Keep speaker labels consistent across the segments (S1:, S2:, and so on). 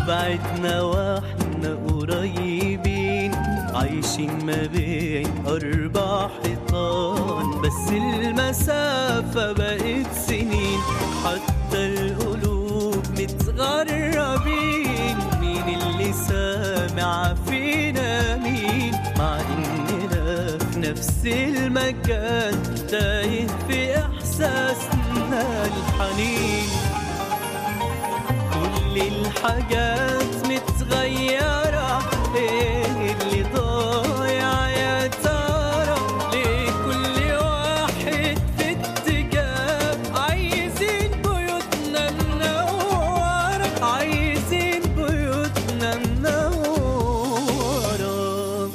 S1: بعدنا واحنا قريبين عايشين ما بين أربع حيطان بس المسافة بقت سنين حتى القلوب متغربين مين اللي سامع فينا مين مع إننا في نفس المكان تايه في إحساسنا الحنين كل الحاجات متغيرة ايه اللي ضايع يا ترى ليه كل واحد في اتجاه عايزين بيوتنا منورة عايزين بيوتنا منورة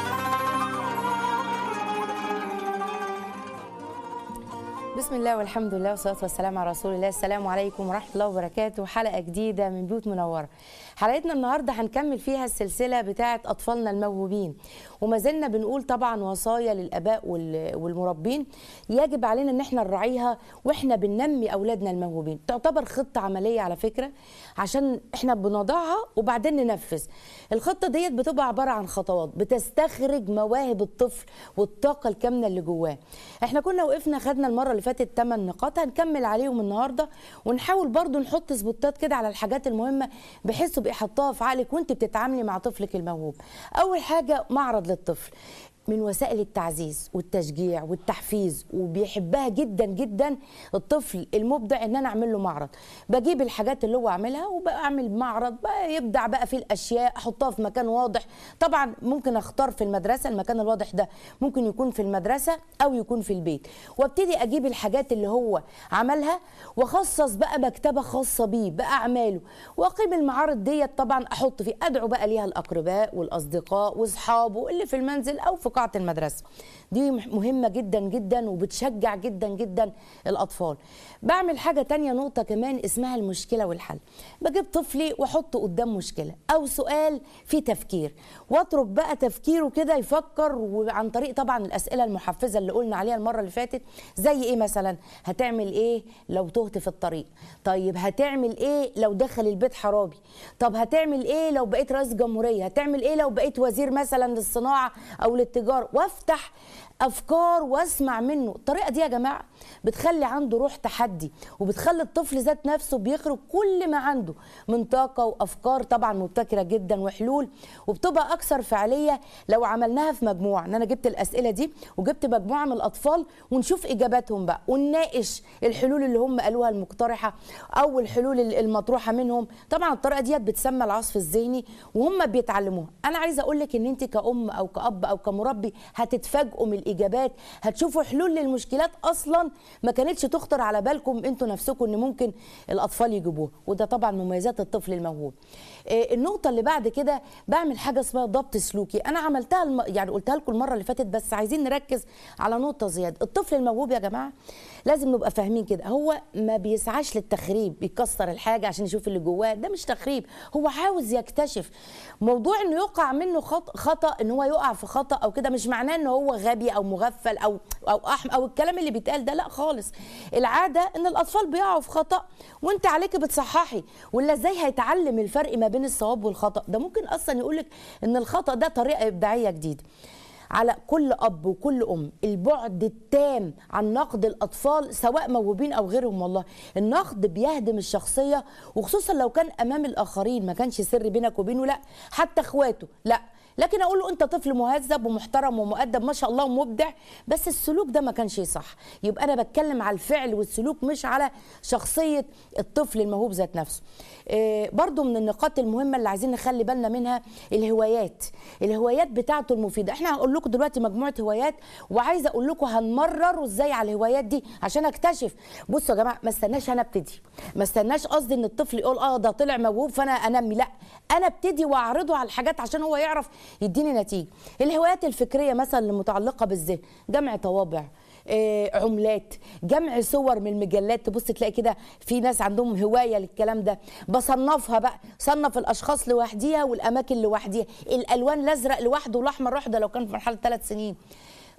S2: بسم الله والحمد لله والصلاه والسلام على رسول الله السلام عليكم ورحمه الله وبركاته حلقه جديده من بيوت منوره حلقتنا النهارده هنكمل فيها السلسله بتاعه اطفالنا الموهوبين وما زلنا بنقول طبعا وصايا للاباء وال- والمربين يجب علينا ان احنا نراعيها واحنا بننمي اولادنا الموهوبين تعتبر خطه عمليه على فكره عشان احنا بنضعها وبعدين ننفذ الخطه ديت بتبقى عباره عن خطوات بتستخرج مواهب الطفل والطاقه الكامنه اللي جواه احنا كنا وقفنا خدنا المره اللي فاتت 8 نقاط هنكمل عليهم النهارده ونحاول برضو نحط سبوتات كده على الحاجات المهمه بحيث تبقي حطاها في عقلك وانت بتتعاملي مع طفلك الموهوب اول حاجه معرض للطفل من وسائل التعزيز والتشجيع والتحفيز وبيحبها جدا جدا الطفل المبدع ان انا اعمل له معرض بجيب الحاجات اللي هو عاملها وبعمل معرض بقى يبدع بقى في الاشياء احطها في مكان واضح طبعا ممكن اختار في المدرسه المكان الواضح ده ممكن يكون في المدرسه او يكون في البيت وابتدي اجيب الحاجات اللي هو عملها واخصص بقى مكتبه خاصه بيه باعماله واقيم المعارض ديت طبعا احط فيه ادعو بقى ليها الاقرباء والاصدقاء واصحابه اللي في المنزل او في قاعه المدرسه دي مح- مهمه جدا جدا وبتشجع جدا جدا الاطفال بعمل حاجه تانية نقطه كمان اسمها المشكله والحل بجيب طفلي واحطه قدام مشكله او سؤال فيه تفكير واترك بقى تفكيره كده يفكر وعن طريق طبعا الاسئله المحفزه اللي قلنا عليها المره اللي فاتت زي ايه مثلا هتعمل ايه لو تهت في الطريق طيب هتعمل ايه لو دخل البيت حرامي طب هتعمل ايه لو بقيت رئيس جمهوريه هتعمل ايه لو بقيت وزير مثلا للصناعه او للتجاره وافتح افكار واسمع منه الطريقه دي يا جماعه بتخلي عنده روح تحدي وبتخلي الطفل ذات نفسه بيخرج كل ما عنده من طاقه وافكار طبعا مبتكره جدا وحلول وبتبقى اكثر فعاليه لو عملناها في مجموعه ان انا جبت الاسئله دي وجبت مجموعه من الاطفال ونشوف اجاباتهم بقى ونناقش الحلول اللي هم قالوها المقترحه او الحلول المطروحه منهم طبعا الطريقه ديت بتسمى العصف الذهني وهم بيتعلموها انا عايزه اقول لك ان انت كأم او كأب او كمربي هتتفاجئوا من الاجابات هتشوفوا حلول للمشكلات اصلا ما كانتش تخطر على بالكم انتوا نفسكم ان ممكن الاطفال يجيبوها وده طبعا مميزات الطفل الموهوب آه، النقطه اللي بعد كده بعمل حاجه اسمها ضبط سلوكي انا عملتها الم... يعني قلتها لكم المره اللي فاتت بس عايزين نركز على نقطه زياده الطفل الموهوب يا جماعه لازم نبقى فاهمين كده هو ما بيسعاش للتخريب يكسر الحاجه عشان يشوف اللي جواه ده مش تخريب هو عاوز يكتشف موضوع انه يقع منه خط... خطا ان هو يقع في خطا او كده مش معناه ان هو غبي او مغفل او او أحم او الكلام اللي بيتقال ده لا خالص العاده ان الاطفال بيقعوا في خطا وانت عليك بتصححي ولا ازاي هيتعلم الفرق ما بين الصواب والخطا ده ممكن اصلا يقولك ان الخطا ده طريقه ابداعيه جديده على كل اب وكل ام البعد التام عن نقد الاطفال سواء موهوبين او غيرهم والله النقد بيهدم الشخصيه وخصوصا لو كان امام الاخرين ما كانش سر بينك وبينه لا حتى اخواته لا لكن اقول له انت طفل مهذب ومحترم ومؤدب ما شاء الله ومبدع بس السلوك ده ما كانش صح يبقى انا بتكلم على الفعل والسلوك مش على شخصيه الطفل الموهوب ذات نفسه آه، برضو من النقاط المهمه اللي عايزين نخلي بالنا منها الهوايات الهوايات بتاعته المفيده احنا هنقول لكم دلوقتي مجموعه هوايات وعايزه اقول لكم هنمرر ازاي على الهوايات دي عشان اكتشف بصوا يا جماعه ما استناش انا ابتدي ما استناش قصدي ان الطفل يقول اه ده طلع موهوب فانا انمي لا انا ابتدي واعرضه على الحاجات عشان هو يعرف يديني نتيجه الهوايات الفكريه مثلا المتعلقه بالذهن جمع طوابع آه، عملات جمع صور من المجلات تبص تلاقي كده في ناس عندهم هوايه للكلام ده بصنفها بقى صنف الاشخاص لوحديها والاماكن لوحديها الالوان الازرق لوحده والاحمر لوحده لو كان في مرحله ثلاث سنين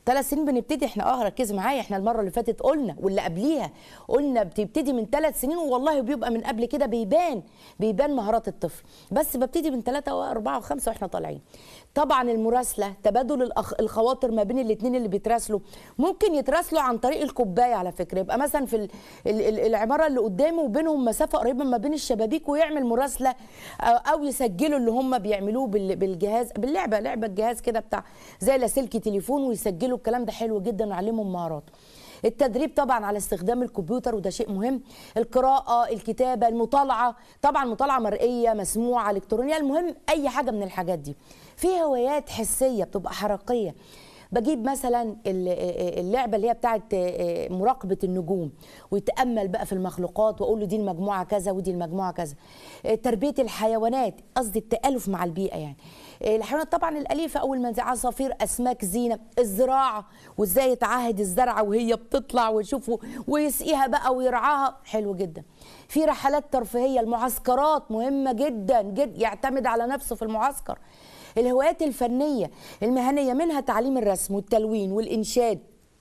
S2: ثلاث سنين بنبتدي احنا اه ركزي معايا احنا المره اللي فاتت قلنا واللي قبليها قلنا بتبتدي من ثلاث سنين والله بيبقى من قبل كده بيبان بيبان مهارات الطفل بس ببتدي من ثلاثه واربعه وخمسه واحنا طالعين طبعا المراسله تبادل الأخ... الخواطر ما بين الاثنين اللي بيتراسلوا ممكن يتراسلوا عن طريق الكوبايه على فكره يبقى مثلا في ال... ال... ال- العماره اللي قدامه وبينهم مسافه قريبه ما بين الشبابيك ويعمل مراسله او, أو يسجلوا اللي هم بيعملوه بال... بالجهاز باللعبه لعبه الجهاز كده بتاع زي لاسلكي تليفون ويسجلوا الكلام ده حلو جدا ويعلمهم مهارات التدريب طبعا على استخدام الكمبيوتر وده شيء مهم القراءة الكتابة المطالعة طبعا مطالعة مرئية مسموعة إلكترونية المهم أي حاجة من الحاجات دي في هوايات حسية بتبقى حركية بجيب مثلا ال- اللعبه اللي هي بتاعت مراقبه النجوم ويتامل بقى في المخلوقات واقول له دي المجموعه كذا ودي المجموعه كذا تربيه الحيوانات قصدي التالف مع البيئه يعني الحيوانات طبعا الاليفه اول ما زي عصافير اسماك زينه الزراعه وازاي يتعهد الزرعه وهي بتطلع ويشوفه ويسقيها بقى ويرعاها حلو جدا في رحلات ترفيهيه المعسكرات مهمه جدا جدا يعتمد على نفسه في المعسكر الهوايات الفنيه المهنيه منها تعليم الرسم والتلوين والانشاد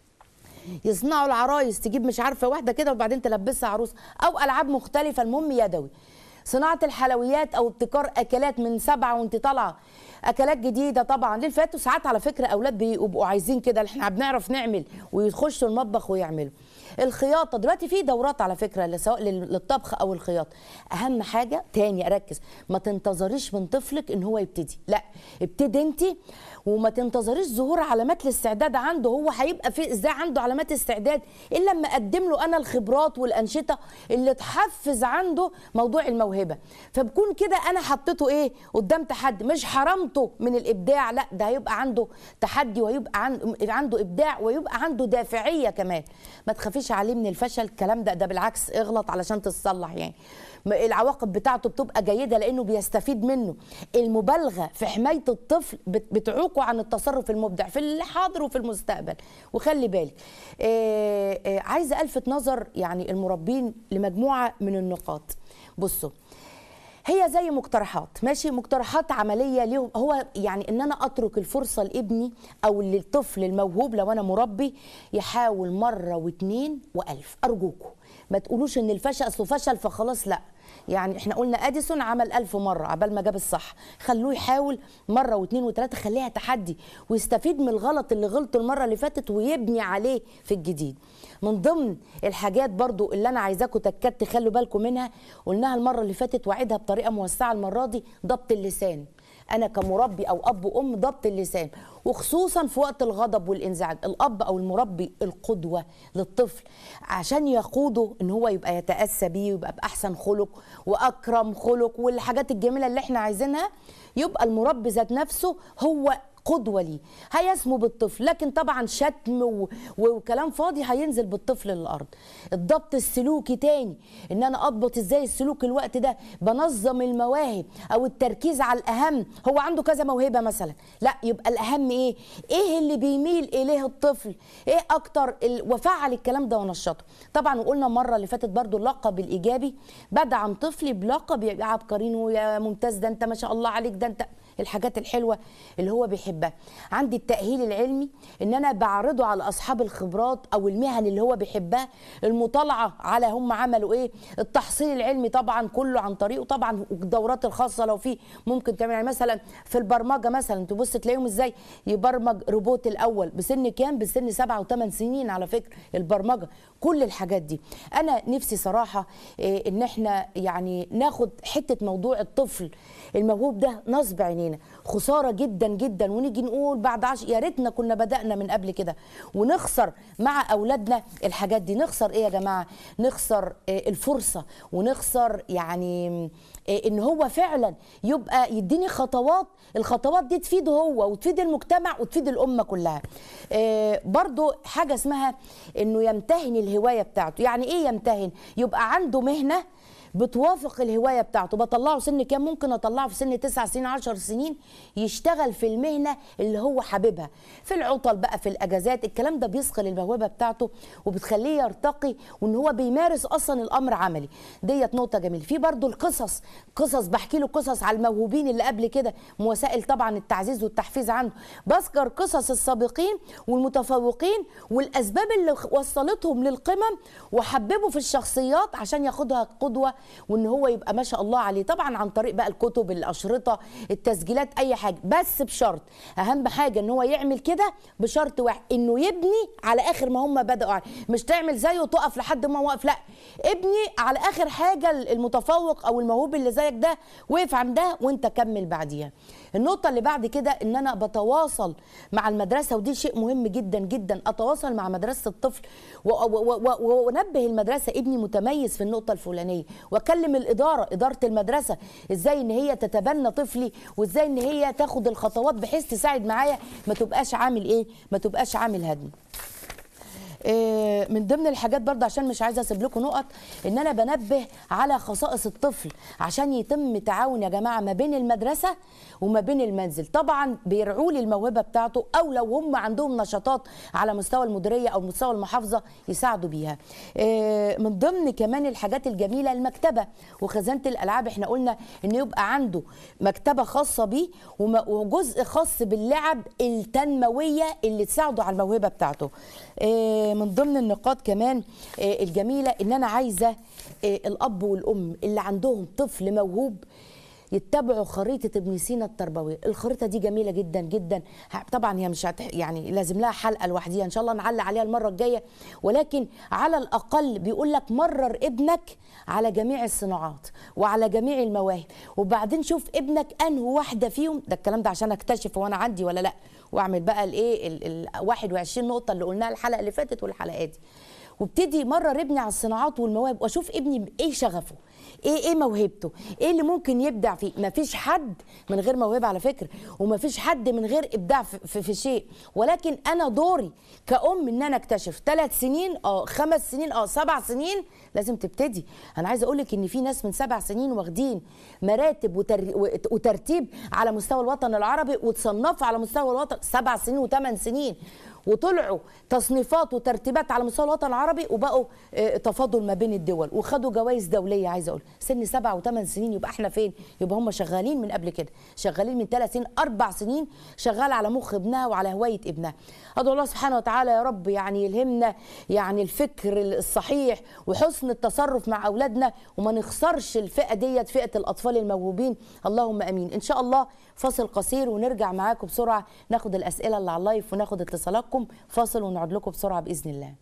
S2: يصنعوا العرايس تجيب مش عارفه واحده كده وبعدين تلبسها عروس او العاب مختلفه المهم يدوي صناعه الحلويات او ابتكار اكلات من سبعه وانت طالعه اكلات جديده طبعا ليه فاتوا ساعات على فكره اولاد بيبقوا عايزين كده احنا بنعرف نعمل ويخشوا المطبخ ويعملوا الخياطه دلوقتي في دورات على فكره سواء للطبخ او الخياطه اهم حاجه تاني اركز ما تنتظريش من طفلك ان هو يبتدي لا ابتدي انت وما تنتظريش ظهور علامات الاستعداد عنده هو هيبقى في ازاي عنده علامات استعداد الا لما اقدم له انا الخبرات والانشطه اللي تحفز عنده موضوع الموهبه فبكون كده انا حطيته ايه قدام تحدي مش حرمته من الابداع لا ده هيبقى عنده تحدي وهيبقى عنده ابداع ويبقى عنده دافعيه كمان ما تخافيش عليه من الفشل الكلام ده ده بالعكس اغلط علشان تصلح يعني العواقب بتاعته بتبقى جيده لانه بيستفيد منه المبالغه في حمايه الطفل بتعوقه عن التصرف المبدع في الحاضر وفي المستقبل وخلي بالك آه آه عايزه الفت نظر يعني المربين لمجموعه من النقاط بصوا هي زي مقترحات ماشي مقترحات عمليه ليهم هو يعني ان انا اترك الفرصه لابني او للطفل الموهوب لو انا مربي يحاول مره واثنين والف ارجوكم ما تقولوش ان الفشل اصله فشل فخلاص لا يعني احنا قلنا اديسون عمل ألف مرة عبال ما جاب الصح خلوه يحاول مرة واثنين وثلاثة خليها تحدي ويستفيد من الغلط اللي غلطه المرة اللي فاتت ويبني عليه في الجديد من ضمن الحاجات برضو اللي انا عايزاكم تكاد تخلوا بالكم منها قلناها المرة اللي فاتت وعدها بطريقة موسعة المرة دي ضبط اللسان انا كمربي او اب وام ضبط اللسان وخصوصا في وقت الغضب والانزعاج الاب او المربي القدوه للطفل عشان يقوده ان هو يبقى يتاسى بيه ويبقى باحسن خلق واكرم خلق والحاجات الجميله اللي احنا عايزينها يبقى المربي ذات نفسه هو قدوة ليه هيسمو بالطفل لكن طبعا شتم و... وكلام فاضي هينزل بالطفل للأرض الضبط السلوكي تاني ان انا اضبط ازاي السلوك الوقت ده بنظم المواهب او التركيز على الاهم هو عنده كذا موهبة مثلا لا يبقى الاهم ايه ايه اللي بيميل اليه الطفل ايه اكتر ال... وفعل الكلام ده ونشطه طبعا وقلنا مرة اللي فاتت برضو اللقب الايجابي بدعم طفلي بلقب يا عبقرين ويا ممتاز ده انت ما شاء الله عليك ده انت الحاجات الحلوه اللي هو بيحبها عندي التاهيل العلمي ان انا بعرضه على اصحاب الخبرات او المهن اللي هو بيحبها المطالعه على هم عملوا ايه التحصيل العلمي طبعا كله عن طريقه طبعا الدورات الخاصه لو في ممكن كمان يعني مثلا في البرمجه مثلا تبص تلاقيهم ازاي يبرمج روبوت الاول بسن كام بسن سبعة وثمان سنين على فكره البرمجه كل الحاجات دي انا نفسي صراحه إيه ان احنا يعني ناخد حته موضوع الطفل الموهوب ده نصب عينينا خساره جدا جدا ونيجي نقول بعد عشر يا ريتنا كنا بدانا من قبل كده ونخسر مع اولادنا الحاجات دي نخسر ايه يا جماعه نخسر إيه الفرصه ونخسر يعني إيه ان هو فعلا يبقى يديني خطوات الخطوات دي تفيده هو وتفيد المجتمع وتفيد الامه كلها إيه برضو حاجه اسمها انه يمتهن الهوايه بتاعته يعني ايه يمتهن يبقى عنده مهنه بتوافق الهوايه بتاعته بطلعه سن كام ممكن اطلعه في سن 9 سنين 10 سنين يشتغل في المهنه اللي هو حاببها في العطل بقى في الاجازات الكلام ده بيثقل الموهبه بتاعته وبتخليه يرتقي وان هو بيمارس اصلا الامر عملي ديت نقطه جميله في برضو القصص قصص بحكي له قصص على الموهوبين اللي قبل كده وسائل طبعا التعزيز والتحفيز عنده بذكر قصص السابقين والمتفوقين والاسباب اللي وصلتهم للقمم وحببه في الشخصيات عشان ياخدها قدوه وان هو يبقى ما شاء الله عليه طبعا عن طريق بقى الكتب الاشرطه التسجيلات اي حاجه بس بشرط اهم حاجه ان هو يعمل كده بشرط واحد انه يبني على اخر ما هم بداوا عليه مش تعمل زيه وتقف لحد ما واقف لا ابني على اخر حاجه المتفوق او الموهوب اللي زيك ده وقف عندها وانت كمل بعديها النقطه اللي بعد كده ان انا بتواصل مع المدرسه ودي شيء مهم جدا جدا اتواصل مع مدرسه الطفل و- و- و- وانبه المدرسه ابني متميز في النقطه الفلانيه واكلم الاداره اداره المدرسه ازاي ان هي تتبنى طفلي وازاي ان هي تاخد الخطوات بحيث تساعد معايا ما تبقاش عامل ايه ما تبقاش عامل هدم آه، من ضمن الحاجات برضه عشان مش عايزه اسيب لكم نقط ان انا بنبه على خصائص الطفل عشان يتم تعاون يا جماعه ما بين المدرسه وما بين المنزل طبعا بيرعوا لي الموهبه بتاعته او لو هم عندهم نشاطات على مستوى المديريه او مستوى المحافظه يساعدوا بيها آه، من ضمن كمان الحاجات الجميله المكتبه وخزانه الالعاب احنا قلنا ان يبقى عنده مكتبه خاصه بيه وم- وجزء خاص باللعب التنمويه اللي تساعده على الموهبه بتاعته آه، من ضمن النقاط كمان آه، الجميله ان انا عايزه آه، الاب والام اللي عندهم طفل موهوب يتبعوا خريطة ابن سينا التربوية الخريطة دي جميلة جدا جدا ه- طبعا هي مش هتح... يعني لازم لها حلقة لوحديها ان شاء الله نعلق عليها المرة الجاية ولكن على الأقل بيقول لك مرر ابنك على جميع الصناعات وعلى جميع المواهب وبعدين شوف ابنك انه واحدة فيهم ده الكلام ده عشان اكتشف هو انا عندي ولا لا واعمل بقى الايه ال ال 21 نقطة اللي قلناها الحلقة اللي فاتت والحلقات دي وابتدي مرر ابني على الصناعات والمواهب واشوف ابني ايه شغفه ايه ايه موهبته ايه اللي ممكن يبدع فيه مفيش حد من غير موهبه على فكره ومفيش حد من غير ابداع في, في, في شيء ولكن انا دوري كأم ان انا اكتشف ثلاث سنين اه خمس سنين اه سبع سنين لازم تبتدي انا عايزه اقول لك ان في ناس من سبع سنين واخدين مراتب وتر... وترتيب على مستوى الوطن العربي وتصنفوا على مستوى الوطن سبع سنين وثمان سنين وطلعوا تصنيفات وترتيبات على مستوى الوطن العربي وبقوا آه، تفاضل ما بين الدول وخدوا جوائز دوليه عايزه اقول سن سبع وثمان سنين يبقى احنا فين؟ يبقى هم شغالين من قبل كده شغالين من ثلاث سنين اربع سنين شغال على مخ ابنها وعلى هوايه ابنها ادعو الله سبحانه وتعالى يا رب يعني يلهمنا يعني الفكر الصحيح وحسن التصرف مع اولادنا وما نخسرش الفئه ديت فئه الاطفال الموهوبين اللهم امين ان شاء الله فاصل قصير ونرجع معاكم بسرعه ناخد الاسئله اللي على اللايف وناخد اتصالاتكم فاصل ونقعد لكم بسرعه باذن الله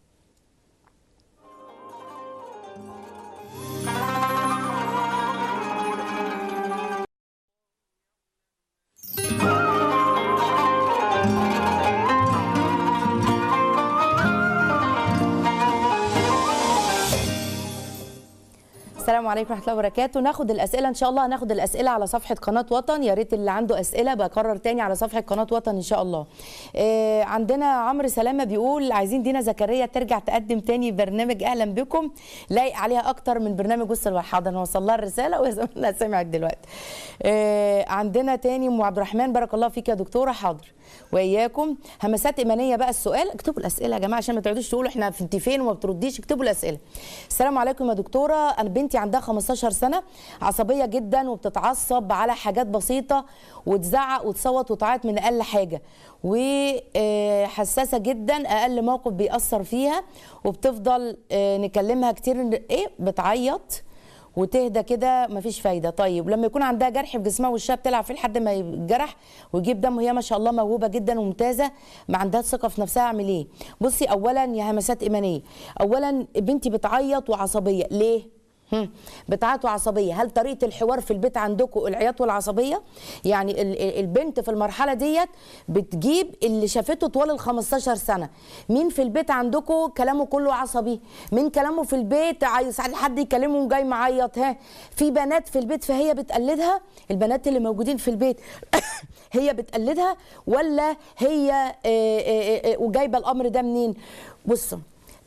S2: السلام عليكم ورحمه الله وبركاته ناخد الاسئله ان شاء الله هناخد الاسئله على صفحه قناه وطن يا ريت اللي عنده اسئله بكرر تاني على صفحه قناه وطن ان شاء الله آه عندنا عمرو سلامه بيقول عايزين دينا زكريا ترجع تقدم تاني برنامج اهلا بكم لايق عليها اكتر من برنامج وصل والحاضر وصل لها الرساله وهي زمانها سمعت دلوقتي آه عندنا تاني ام عبد الرحمن بارك الله فيك يا دكتوره حاضر واياكم همسات ايمانيه بقى السؤال اكتبوا الاسئله يا جماعه عشان ما تقعدوش تقولوا احنا في انت فين وما بترديش اكتبوا الاسئله السلام عليكم يا دكتوره انا بنتي عندها 15 سنه عصبيه جدا وبتتعصب على حاجات بسيطه وتزعق وتصوت وتعيط من اقل حاجه وحساسه جدا اقل موقف بيأثر فيها وبتفضل آه، نكلمها كتير ايه بتعيط وتهدى كده مفيش فايده طيب لما يكون عندها جرح في جسمها وشها بتلعب فيه لحد ما يتجرح ويجيب دم وهي ما شاء الله موهوبه جدا وممتازه ما عندها ثقه في نفسها اعمل ايه بصي اولا يا همسات ايمانيه اولا بنتي بتعيط وعصبيه ليه هم، بتعيط وعصبيه هل طريقه الحوار في البيت عندكم العياط والعصبيه يعني ال- ال- البنت في المرحله ديت بتجيب اللي شافته طوال ال 15 سنه مين في البيت عندكم كلامه كله عصبي مين كلامه في البيت عايز ساعات حد يكلمه جاي معيط ها في بنات في البيت فهي بتقلدها البنات اللي موجودين في البيت هي بتقلدها ولا هي آه، آه، آه، وجايبه الامر ده منين بصوا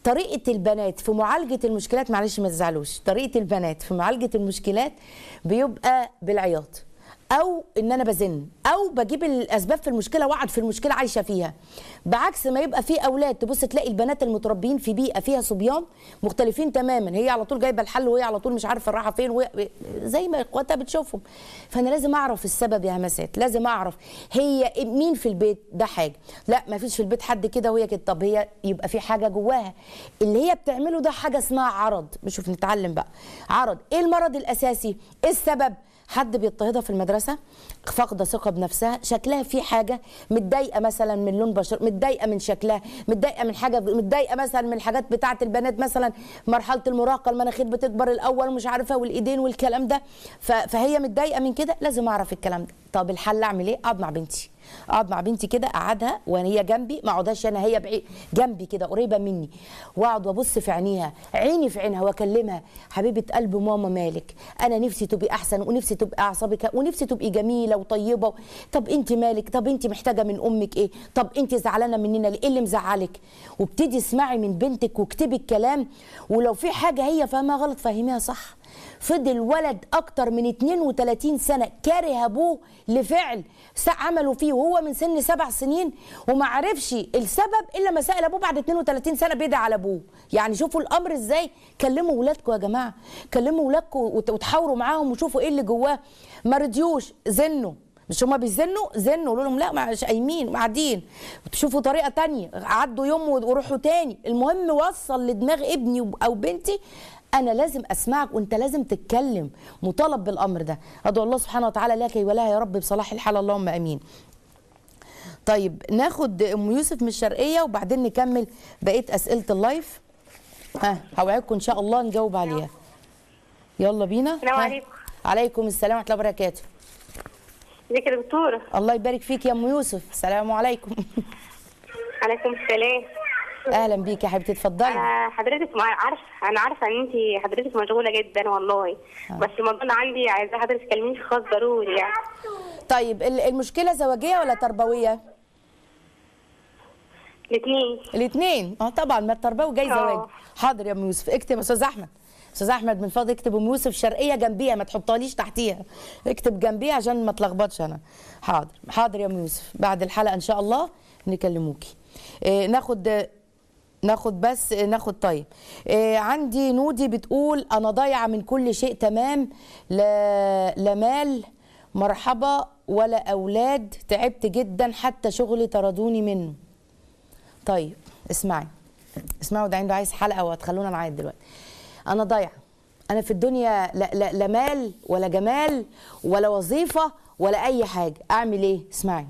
S2: طريقه البنات في معالجه المشكلات معلش ما تزعلوش طريقه البنات في معالجه المشكلات بيبقى بالعياط او ان انا بزن او بجيب الاسباب في المشكله واقعد في المشكله عايشه فيها بعكس ما يبقى في اولاد تبص تلاقي البنات المتربيين في بيئه فيها صبيان مختلفين تماما هي على طول جايبه الحل وهي على طول مش عارفه رايحه فين وهي زي ما اخواتها بتشوفهم فانا لازم اعرف السبب يا همسات لازم اعرف هي مين في البيت ده حاجه لا ما فيش في البيت حد كده وهي كده طب هي يبقى في حاجه جواها اللي هي بتعمله ده حاجه اسمها عرض نشوف نتعلم بقى عرض ايه المرض الاساسي ايه السبب حد بيضطهدها في المدرسه فاقده ثقه بنفسها شكلها في حاجه متضايقه مثلا من لون بشر متضايقه من شكلها متضايقه من حاجه متضايقه مثلا من الحاجات بتاعه البنات مثلا مرحله المراهقه المناخير بتكبر الاول ومش عارفه والايدين والكلام ده ف- فهي متضايقه من كده لازم اعرف الكلام ده طب الحل اعمل ايه اقعد مع بنتي اقعد مع بنتي كده اقعدها وهي جنبي ما اقعدهاش انا هي بعيد جنبي كده قريبه مني واقعد وابص في عينيها عيني في عينها واكلمها حبيبه قلب ماما مالك انا نفسي تبقي احسن ونفسي تبقي اعصابك ونفسي تبقي جميله وطيبه طب انت مالك طب انت محتاجه من امك ايه طب انت زعلانه مننا ليه ايه اللي مزعلك وابتدي اسمعي من بنتك واكتبي الكلام ولو في حاجه هي فاهمها غلط فهميها صح فضل ولد اكتر من 32 سنه كاره ابوه لفعل س- عملوا فيه وهو من سن سبع سنين وما عرفش السبب الا ما سال ابوه بعد 32 سنه بيدعي على ابوه يعني شوفوا الامر ازاي كلموا ولادكم يا جماعه كلموا ولادكم وت- وتحاوروا معاهم وشوفوا ايه اللي جواه ما رضيوش زنوا مش هما بيزنوا زنوا قولوا لهم لا مش قايمين قاعدين تشوفوا طريقه تانية عدوا يوم وروحوا تاني المهم وصل لدماغ ابني او بنتي انا لازم اسمعك وانت لازم تتكلم مطالب بالامر ده ادعو الله سبحانه وتعالى لك ولها يا رب بصلاح الحال اللهم امين طيب ناخد ام يوسف من الشرقيه وبعدين نكمل بقيه اسئله اللايف ها هوعدكم ان شاء الله نجاوب عليها يلا بينا
S3: السلام
S2: ها.
S3: عليكم.
S2: عليكم السلام ورحمه الله وبركاته
S3: ازيك يا دكتورة
S2: الله يبارك فيك يا ام يوسف السلام عليكم
S3: عليكم السلام
S2: اهلا بيك يا حبيبتي اتفضلي
S3: انا حضرتك مع- عارف انا عارفه ان انت حضرتك مشغوله جدا والله بس الموضوع اللي عندي عايزه حضرتك تكلميني في خاص ضروري يعني
S2: طيب ال- المشكله زواجيه ولا تربويه
S3: الاثنين
S2: الاثنين اه طبعا ما التربوي جاي
S3: آه.
S2: زواج حاضر يا ام يوسف اكتب يا استاذ احمد استاذ احمد من فضلك اكتب ام يوسف شرقيه جنبيها ما تحطهاليش تحتيها اكتب جنبيها عشان ما اتلخبطش انا حاضر حاضر يا ام يوسف بعد الحلقه ان شاء الله نكلموكي إيه ناخد ناخد بس ناخد طيب إيه عندي نودي بتقول انا ضايعه من كل شيء تمام لا لا مال مرحبا ولا اولاد تعبت جدا حتى شغلي طردوني منه طيب اسمعي اسمعوا ده عنده عايز حلقه وهتخلونا نعيط دلوقتي انا ضايعه انا في الدنيا لا, لا, لا مال ولا جمال ولا وظيفه ولا اي حاجه اعمل ايه اسمعي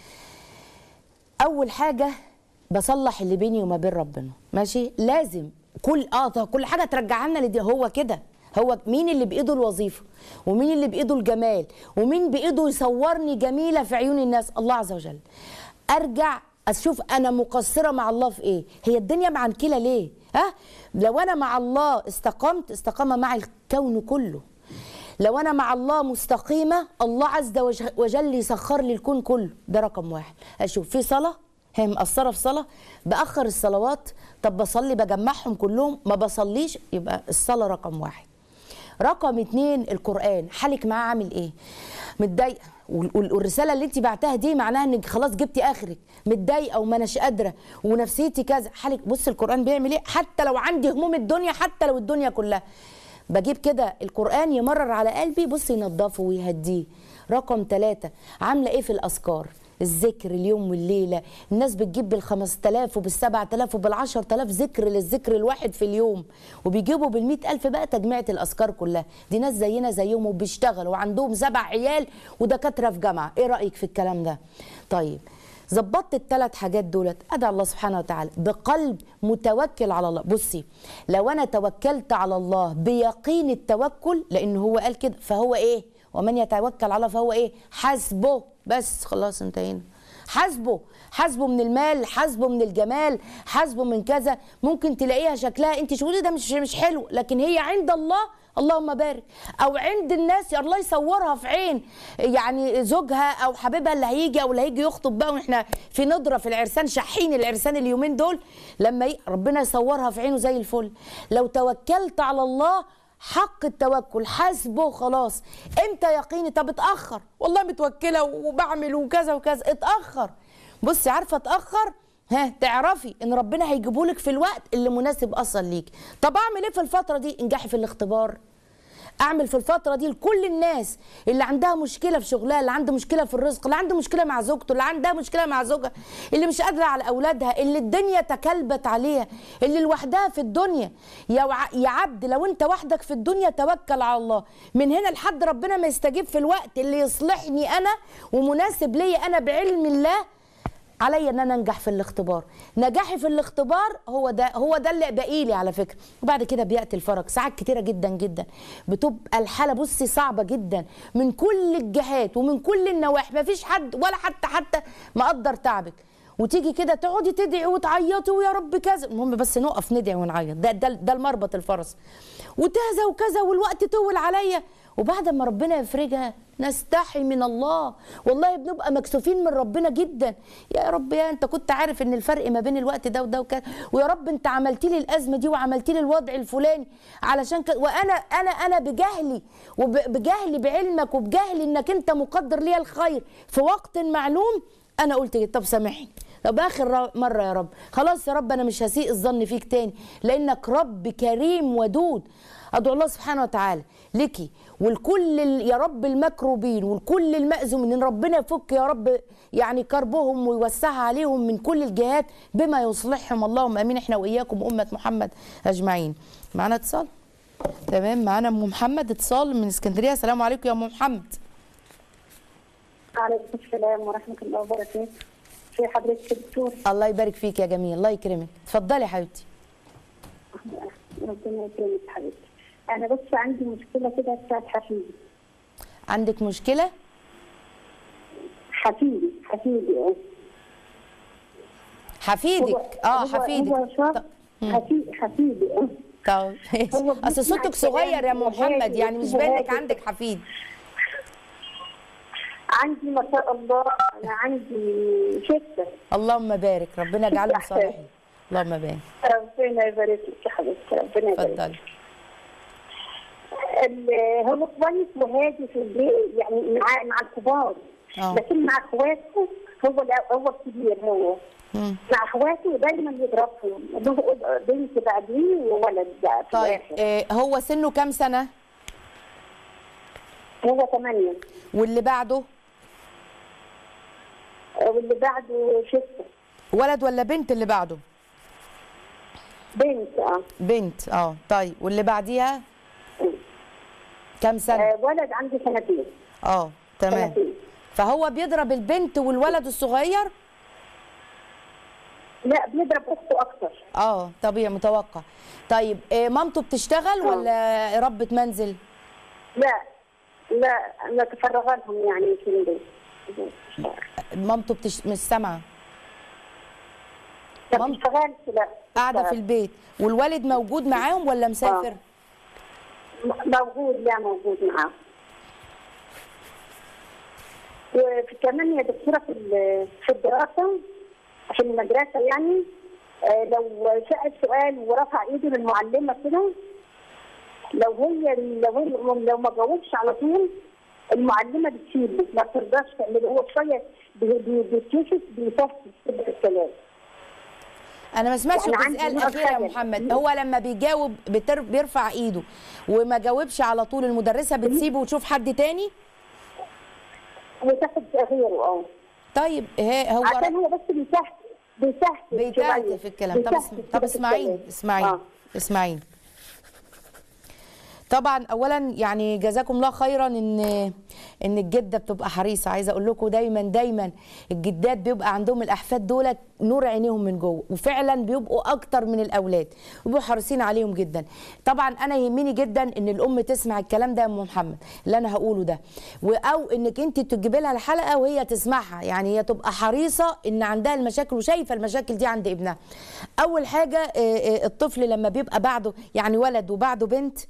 S2: اول حاجه بصلح اللي بيني وما بين ربنا ماشي لازم كل اه طب كل حاجه ترجعها لنا لدي هو كده هو مين اللي بايده الوظيفه ومين اللي بايده الجمال ومين بايده يصورني جميله في عيون الناس الله عز وجل ارجع اشوف انا مقصره مع الله في ايه هي الدنيا معنكله ليه ها لو انا مع الله استقمت استقام معي الكون كله لو انا مع الله مستقيمه الله عز وج- وجل يسخر لي الكون كله ده رقم واحد اشوف في صلاه هي مقصره في صلاه باخر الصلوات طب بصلي بجمعهم كلهم ما بصليش يبقى الصلاه رقم واحد رقم اتنين القرآن حالك معاه عامل ايه متضايقة وال- وال- والرسالة اللي انت بعتها دي معناها انك خلاص جبتي اخرك متضايقة وما اناش قادرة ونفسيتي كذا حالك بص القرآن بيعمل ايه حتى لو عندي هموم الدنيا حتى لو الدنيا كلها بجيب كده القرآن يمرر على قلبي بص ينضفه ويهديه رقم ثلاثة عاملة ايه في الأذكار الذكر اليوم والليلة الناس بتجيب بال 5000 وبال 7000 وبال 10000 ذكر للذكر الواحد في اليوم وبيجيبوا بال 100000 بقى تجميعة الأذكار كلها دي ناس زينا زيهم وبيشتغلوا وعندهم سبع عيال ودكاترة في جامعة إيه رأيك في الكلام ده طيب ظبطت الثلاث حاجات دولت ادعي الله سبحانه وتعالى بقلب متوكل على الله بصي لو انا توكلت على الله بيقين التوكل لان هو قال كده فهو ايه ومن يتوكل على الله فهو ايه حسبه بس خلاص انتهينا حاسبه حاسبه من المال حاسبه من الجمال حاسبه من كذا ممكن تلاقيها شكلها انت تقولي ده مش مش حلو لكن هي عند الله اللهم بارك او عند الناس يا الله يصورها في عين يعني زوجها او حبيبها اللي هيجي او اللي هيجي يخطب بقى واحنا في ندره في العرسان شحين العرسان اليومين دول لما ي... ربنا يصورها في عينه زي الفل لو توكلت على الله حق التوكل حاسبه خلاص امتى يقيني طب اتاخر والله متوكله وبعمل وكذا وكذا اتاخر بصي عارفه اتاخر ها تعرفي ان ربنا هيجيبهولك في الوقت اللي مناسب اصلا ليك طب اعمل ايه في الفتره دي انجحي في الاختبار اعمل في الفتره دي لكل الناس اللي عندها مشكله في شغلها اللي عنده مشكله في الرزق اللي عنده مشكله مع زوجته اللي عندها مشكله مع زوجها اللي مش قادره على اولادها اللي الدنيا تكلبت عليها اللي لوحدها في الدنيا يا وع- يا عبد لو انت وحدك في الدنيا توكل على الله من هنا لحد ربنا ما يستجيب في الوقت اللي يصلحني انا ومناسب لي انا بعلم الله عليا ان انا انجح في الاختبار نجاحي في الاختبار هو ده هو ده اللي باقي لي على فكره وبعد كده بياتي الفرج ساعات كتيره جدا جدا بتبقى الحاله بصي صعبه جدا من كل الجهات ومن كل النواحي ما فيش حد ولا حتى حتى مقدر تعبك وتيجي كده تقعدي تدعي وتعيطي ويا رب كذا المهم بس نقف ندعي ونعيط ده ده ده المربط الفرس وكذا وكذا والوقت طول عليا وبعد ما ربنا يفرجها نستحي من الله والله بنبقى مكسوفين من ربنا جدا يا رب يا انت كنت عارف ان الفرق ما بين الوقت ده وده وكذا ويا رب انت عملت لي الازمه دي وعملت لي الوضع الفلاني علشان كده وانا انا انا بجهلي وبجهلي بعلمك وبجهلي انك انت مقدر لي الخير في وقت معلوم انا قلت كده، طب سامحني طب اخر ر- مره يا رب خلاص يا رب انا مش هسيء الظن فيك تاني لانك رب كريم ودود ادعو الله سبحانه وتعالى لك ولكل ال- يا رب المكروبين ولكل المأزومين ان ربنا يفك يا رب يعني كربهم ويوسعها عليهم من كل الجهات بما يصلحهم اللهم امين احنا واياكم امه محمد اجمعين معانا اتصال تمام معانا ام محمد اتصال من اسكندريه السلام عليكم يا ام محمد
S4: عليكم السلام ورحمة الله وبركاته في حضرتك الدكتور
S2: الله يبارك فيك يا جميل الله يكرمك اتفضلي يا حبيبتي
S4: ربنا يكرمك حبيبتي أنا بس عندي مشكلة كده بتاعت حفيدي
S2: عندك مشكله
S4: حفيدي حفيدي اه
S2: حفيدك اه
S4: هو- هو
S2: حفيدك
S4: شاب
S2: ط-
S4: حفيدي حفيدي اه
S2: طب
S4: هو
S2: اصل
S4: بيسمع
S2: صوتك
S4: الكلام
S2: صغير يا ام محمد
S4: وهادي
S2: يعني مش باين لك
S4: وهادي.
S2: عندك حفيد
S4: عندي ما شاء الله أنا عندي ستة
S2: اللهم بارك ربنا يجعلهم صالحين اللهم بارك
S4: ربنا يبارك لك يا حبيبتي ربنا يبارك
S2: اتفضلي
S4: ال- هو كويس وهادي في البيت يعني مع مع الكبار
S2: آه.
S4: لكن مع اخواته هو لا هو الكبير هو
S2: مم.
S4: مع اخواته دايما يضربهم له بنت بعديه وولد بقى في
S2: طيب
S4: الآخر.
S2: آه هو سنه كام سنه
S4: هو ثمانية
S2: واللي بعده
S4: واللي بعده ستة
S2: ولد ولا بنت اللي بعده
S4: بنت اه
S2: بنت اه طيب واللي بعديها كام سنه
S4: آه، ولد عنده سنتين
S2: اه تمام
S4: سنتين
S2: فهو بيضرب البنت والولد الصغير
S4: لا بيضرب اخته اكتر
S2: اه طبيعي متوقع طيب آه مامته بتشتغل
S4: آه.
S2: ولا ربة منزل
S4: لا لا نتفرغ لهم يعني في البيت
S2: مامته بتش... مش سامعه
S4: ما
S2: مام-
S4: بتشتغلش لا
S2: قاعده في البيت والوالد موجود معاهم ولا مسافر
S4: م- موجود لا موجود معاه وكمان يا دكتورة في ال- في الدراسة في المدرسة يعني آه، لو سأل سؤال ورفع ايده للمعلمة كده لو هي لو هي لو ما جاوبش على طول المعلمة بتسيبه ما بترضاش تعمله هو شوية بي- بي- بيتكسف بيفسد كده في الكلام
S2: انا ما سمعتش
S4: يعني
S2: الجزئيه
S4: عندي
S2: الاخيره يا
S4: خجل.
S2: محمد هو لما بيجاوب بتر... بيرفع ايده وما جاوبش على طول المدرسه بتسيبه وتشوف حد تاني
S4: وتاخد غيره اه
S2: طيب ها- هو
S4: عشان هو بس بيسهل بيسهل
S2: بيتعب
S4: شوية.
S2: في الكلام طب
S4: بيسهل
S2: اسم...
S4: كده
S2: طب
S4: في
S2: اسمعيني
S4: الكلام.
S2: اسمعيني
S4: آه.
S2: اسمعيني طبعا اولا يعني جزاكم الله خيرا ان ان الجده بتبقى حريصه عايزه اقول لكم دايما دايما الجدات بيبقى عندهم الاحفاد دولت نور عينيهم من جوه وفعلا بيبقوا اكتر من الاولاد وبيبقوا حريصين عليهم جدا طبعا انا يهمني جدا ان الام تسمع الكلام ده يا ام محمد اللي انا هقوله ده و- او انك انت تجيبي لها الحلقه وهي تسمعها يعني هي تبقى حريصه ان عندها المشاكل وشايفه المشاكل دي عند ابنها اول حاجه آه، آه، الطفل لما بيبقى بعده يعني ولد وبعده بنت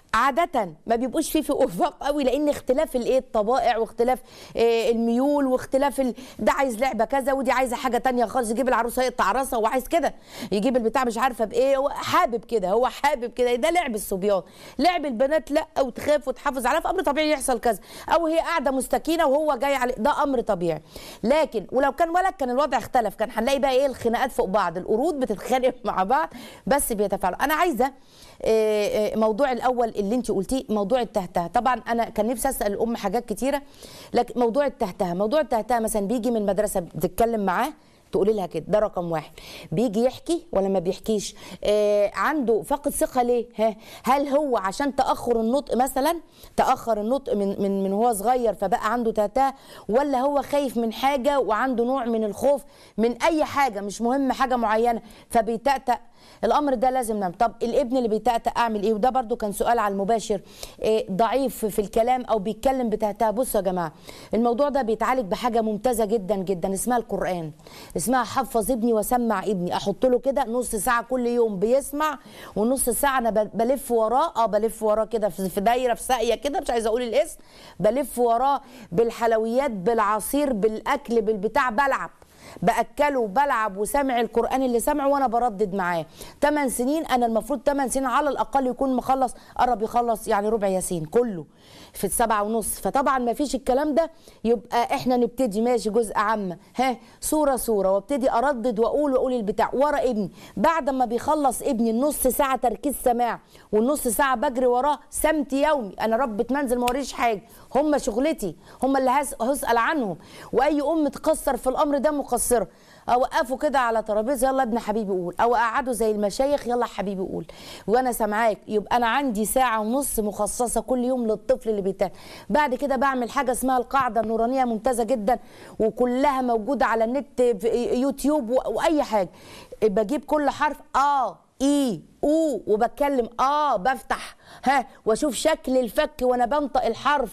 S2: عاده ما بيبقوش فيه في افاق قوي لان اختلاف الايه الطبائع واختلاف آه، الميول واختلاف ال... ده عايز لعبه كذا ودي عايزه حاجه تانية خالص يجيب العروسه يقطع راسها وعايز كده يجيب البتاع مش عارفه بايه هو حابب كده هو حابب كده ده لعب الصبيان لعب البنات لا وتخاف وتحافظ عليها في امر طبيعي يحصل كذا او هي قاعده مستكينه وهو جاي عليه ده امر طبيعي لكن ولو كان ولد كان الوضع اختلف كان هنلاقي بقى ايه الخناقات فوق بعض القرود بتتخانق مع بعض بس بيتفاعلوا انا عايزه آه، آه، موضوع الاول اللي انت قلتيه موضوع التهته طبعا انا كان نفسي اسال الام حاجات كتيره لكن موضوع التهته موضوع التهته مثلا بيجي من المدرسه بتتكلم معاه تقولي لها كده ده رقم واحد بيجي يحكي ولا ما بيحكيش آه عنده فقد ثقه ليه ها هل هو عشان تاخر النطق مثلا تاخر النطق من من من هو صغير فبقى عنده تهته ولا هو خايف من حاجه وعنده نوع من الخوف من اي حاجه مش مهم حاجه معينه فبيتأتأ الامر ده لازم نعمل طب الابن اللي بيتأتأ اعمل ايه وده برضو كان سؤال على المباشر إيه ضعيف في الكلام او بيتكلم بتهته بصوا يا جماعه الموضوع ده بيتعالج بحاجه ممتازه جدا جدا اسمها القران اسمها حفظ ابني وسمع ابني احط له كده نص ساعه كل يوم بيسمع ونص ساعه انا ب- بلف وراه اه بلف وراه كده في في دايره في ساقيه كده مش عايزه اقول الاسم بلف وراه بالحلويات بالعصير بالاكل بالبتاع بلعب باكله وبلعب وسامع القران اللي سامعه وانا بردد معاه 8 سنين انا المفروض 8 سنين على الاقل يكون مخلص قرب يخلص يعني ربع ياسين كله في السبعة ونص فطبعا ما فيش الكلام ده يبقى احنا نبتدي ماشي جزء عامة ها صورة صورة وابتدي اردد واقول واقول البتاع ورا ابني بعد ما بيخلص ابني النص ساعة تركيز سماع والنص ساعة بجري وراه سمت يومي انا ربة منزل ما وريش حاجة هم شغلتي هم اللي هس- هسأل عنهم واي ام تقصر في الامر ده مقصرة اوقفه كده على ترابيزه يلا ابن حبيبي قول او اقعده زي المشايخ يلا حبيبي قول وانا سامعاك يبقى انا عندي ساعه ونص مخصصه كل يوم للطفل اللي بيتاه بعد كده بعمل حاجه اسمها القاعده النورانيه ممتازه جدا وكلها موجوده على النت في يوتيوب و- واي حاجه بجيب كل حرف اه اي او وبتكلم اه بفتح ها واشوف شكل الفك وانا بنطق الحرف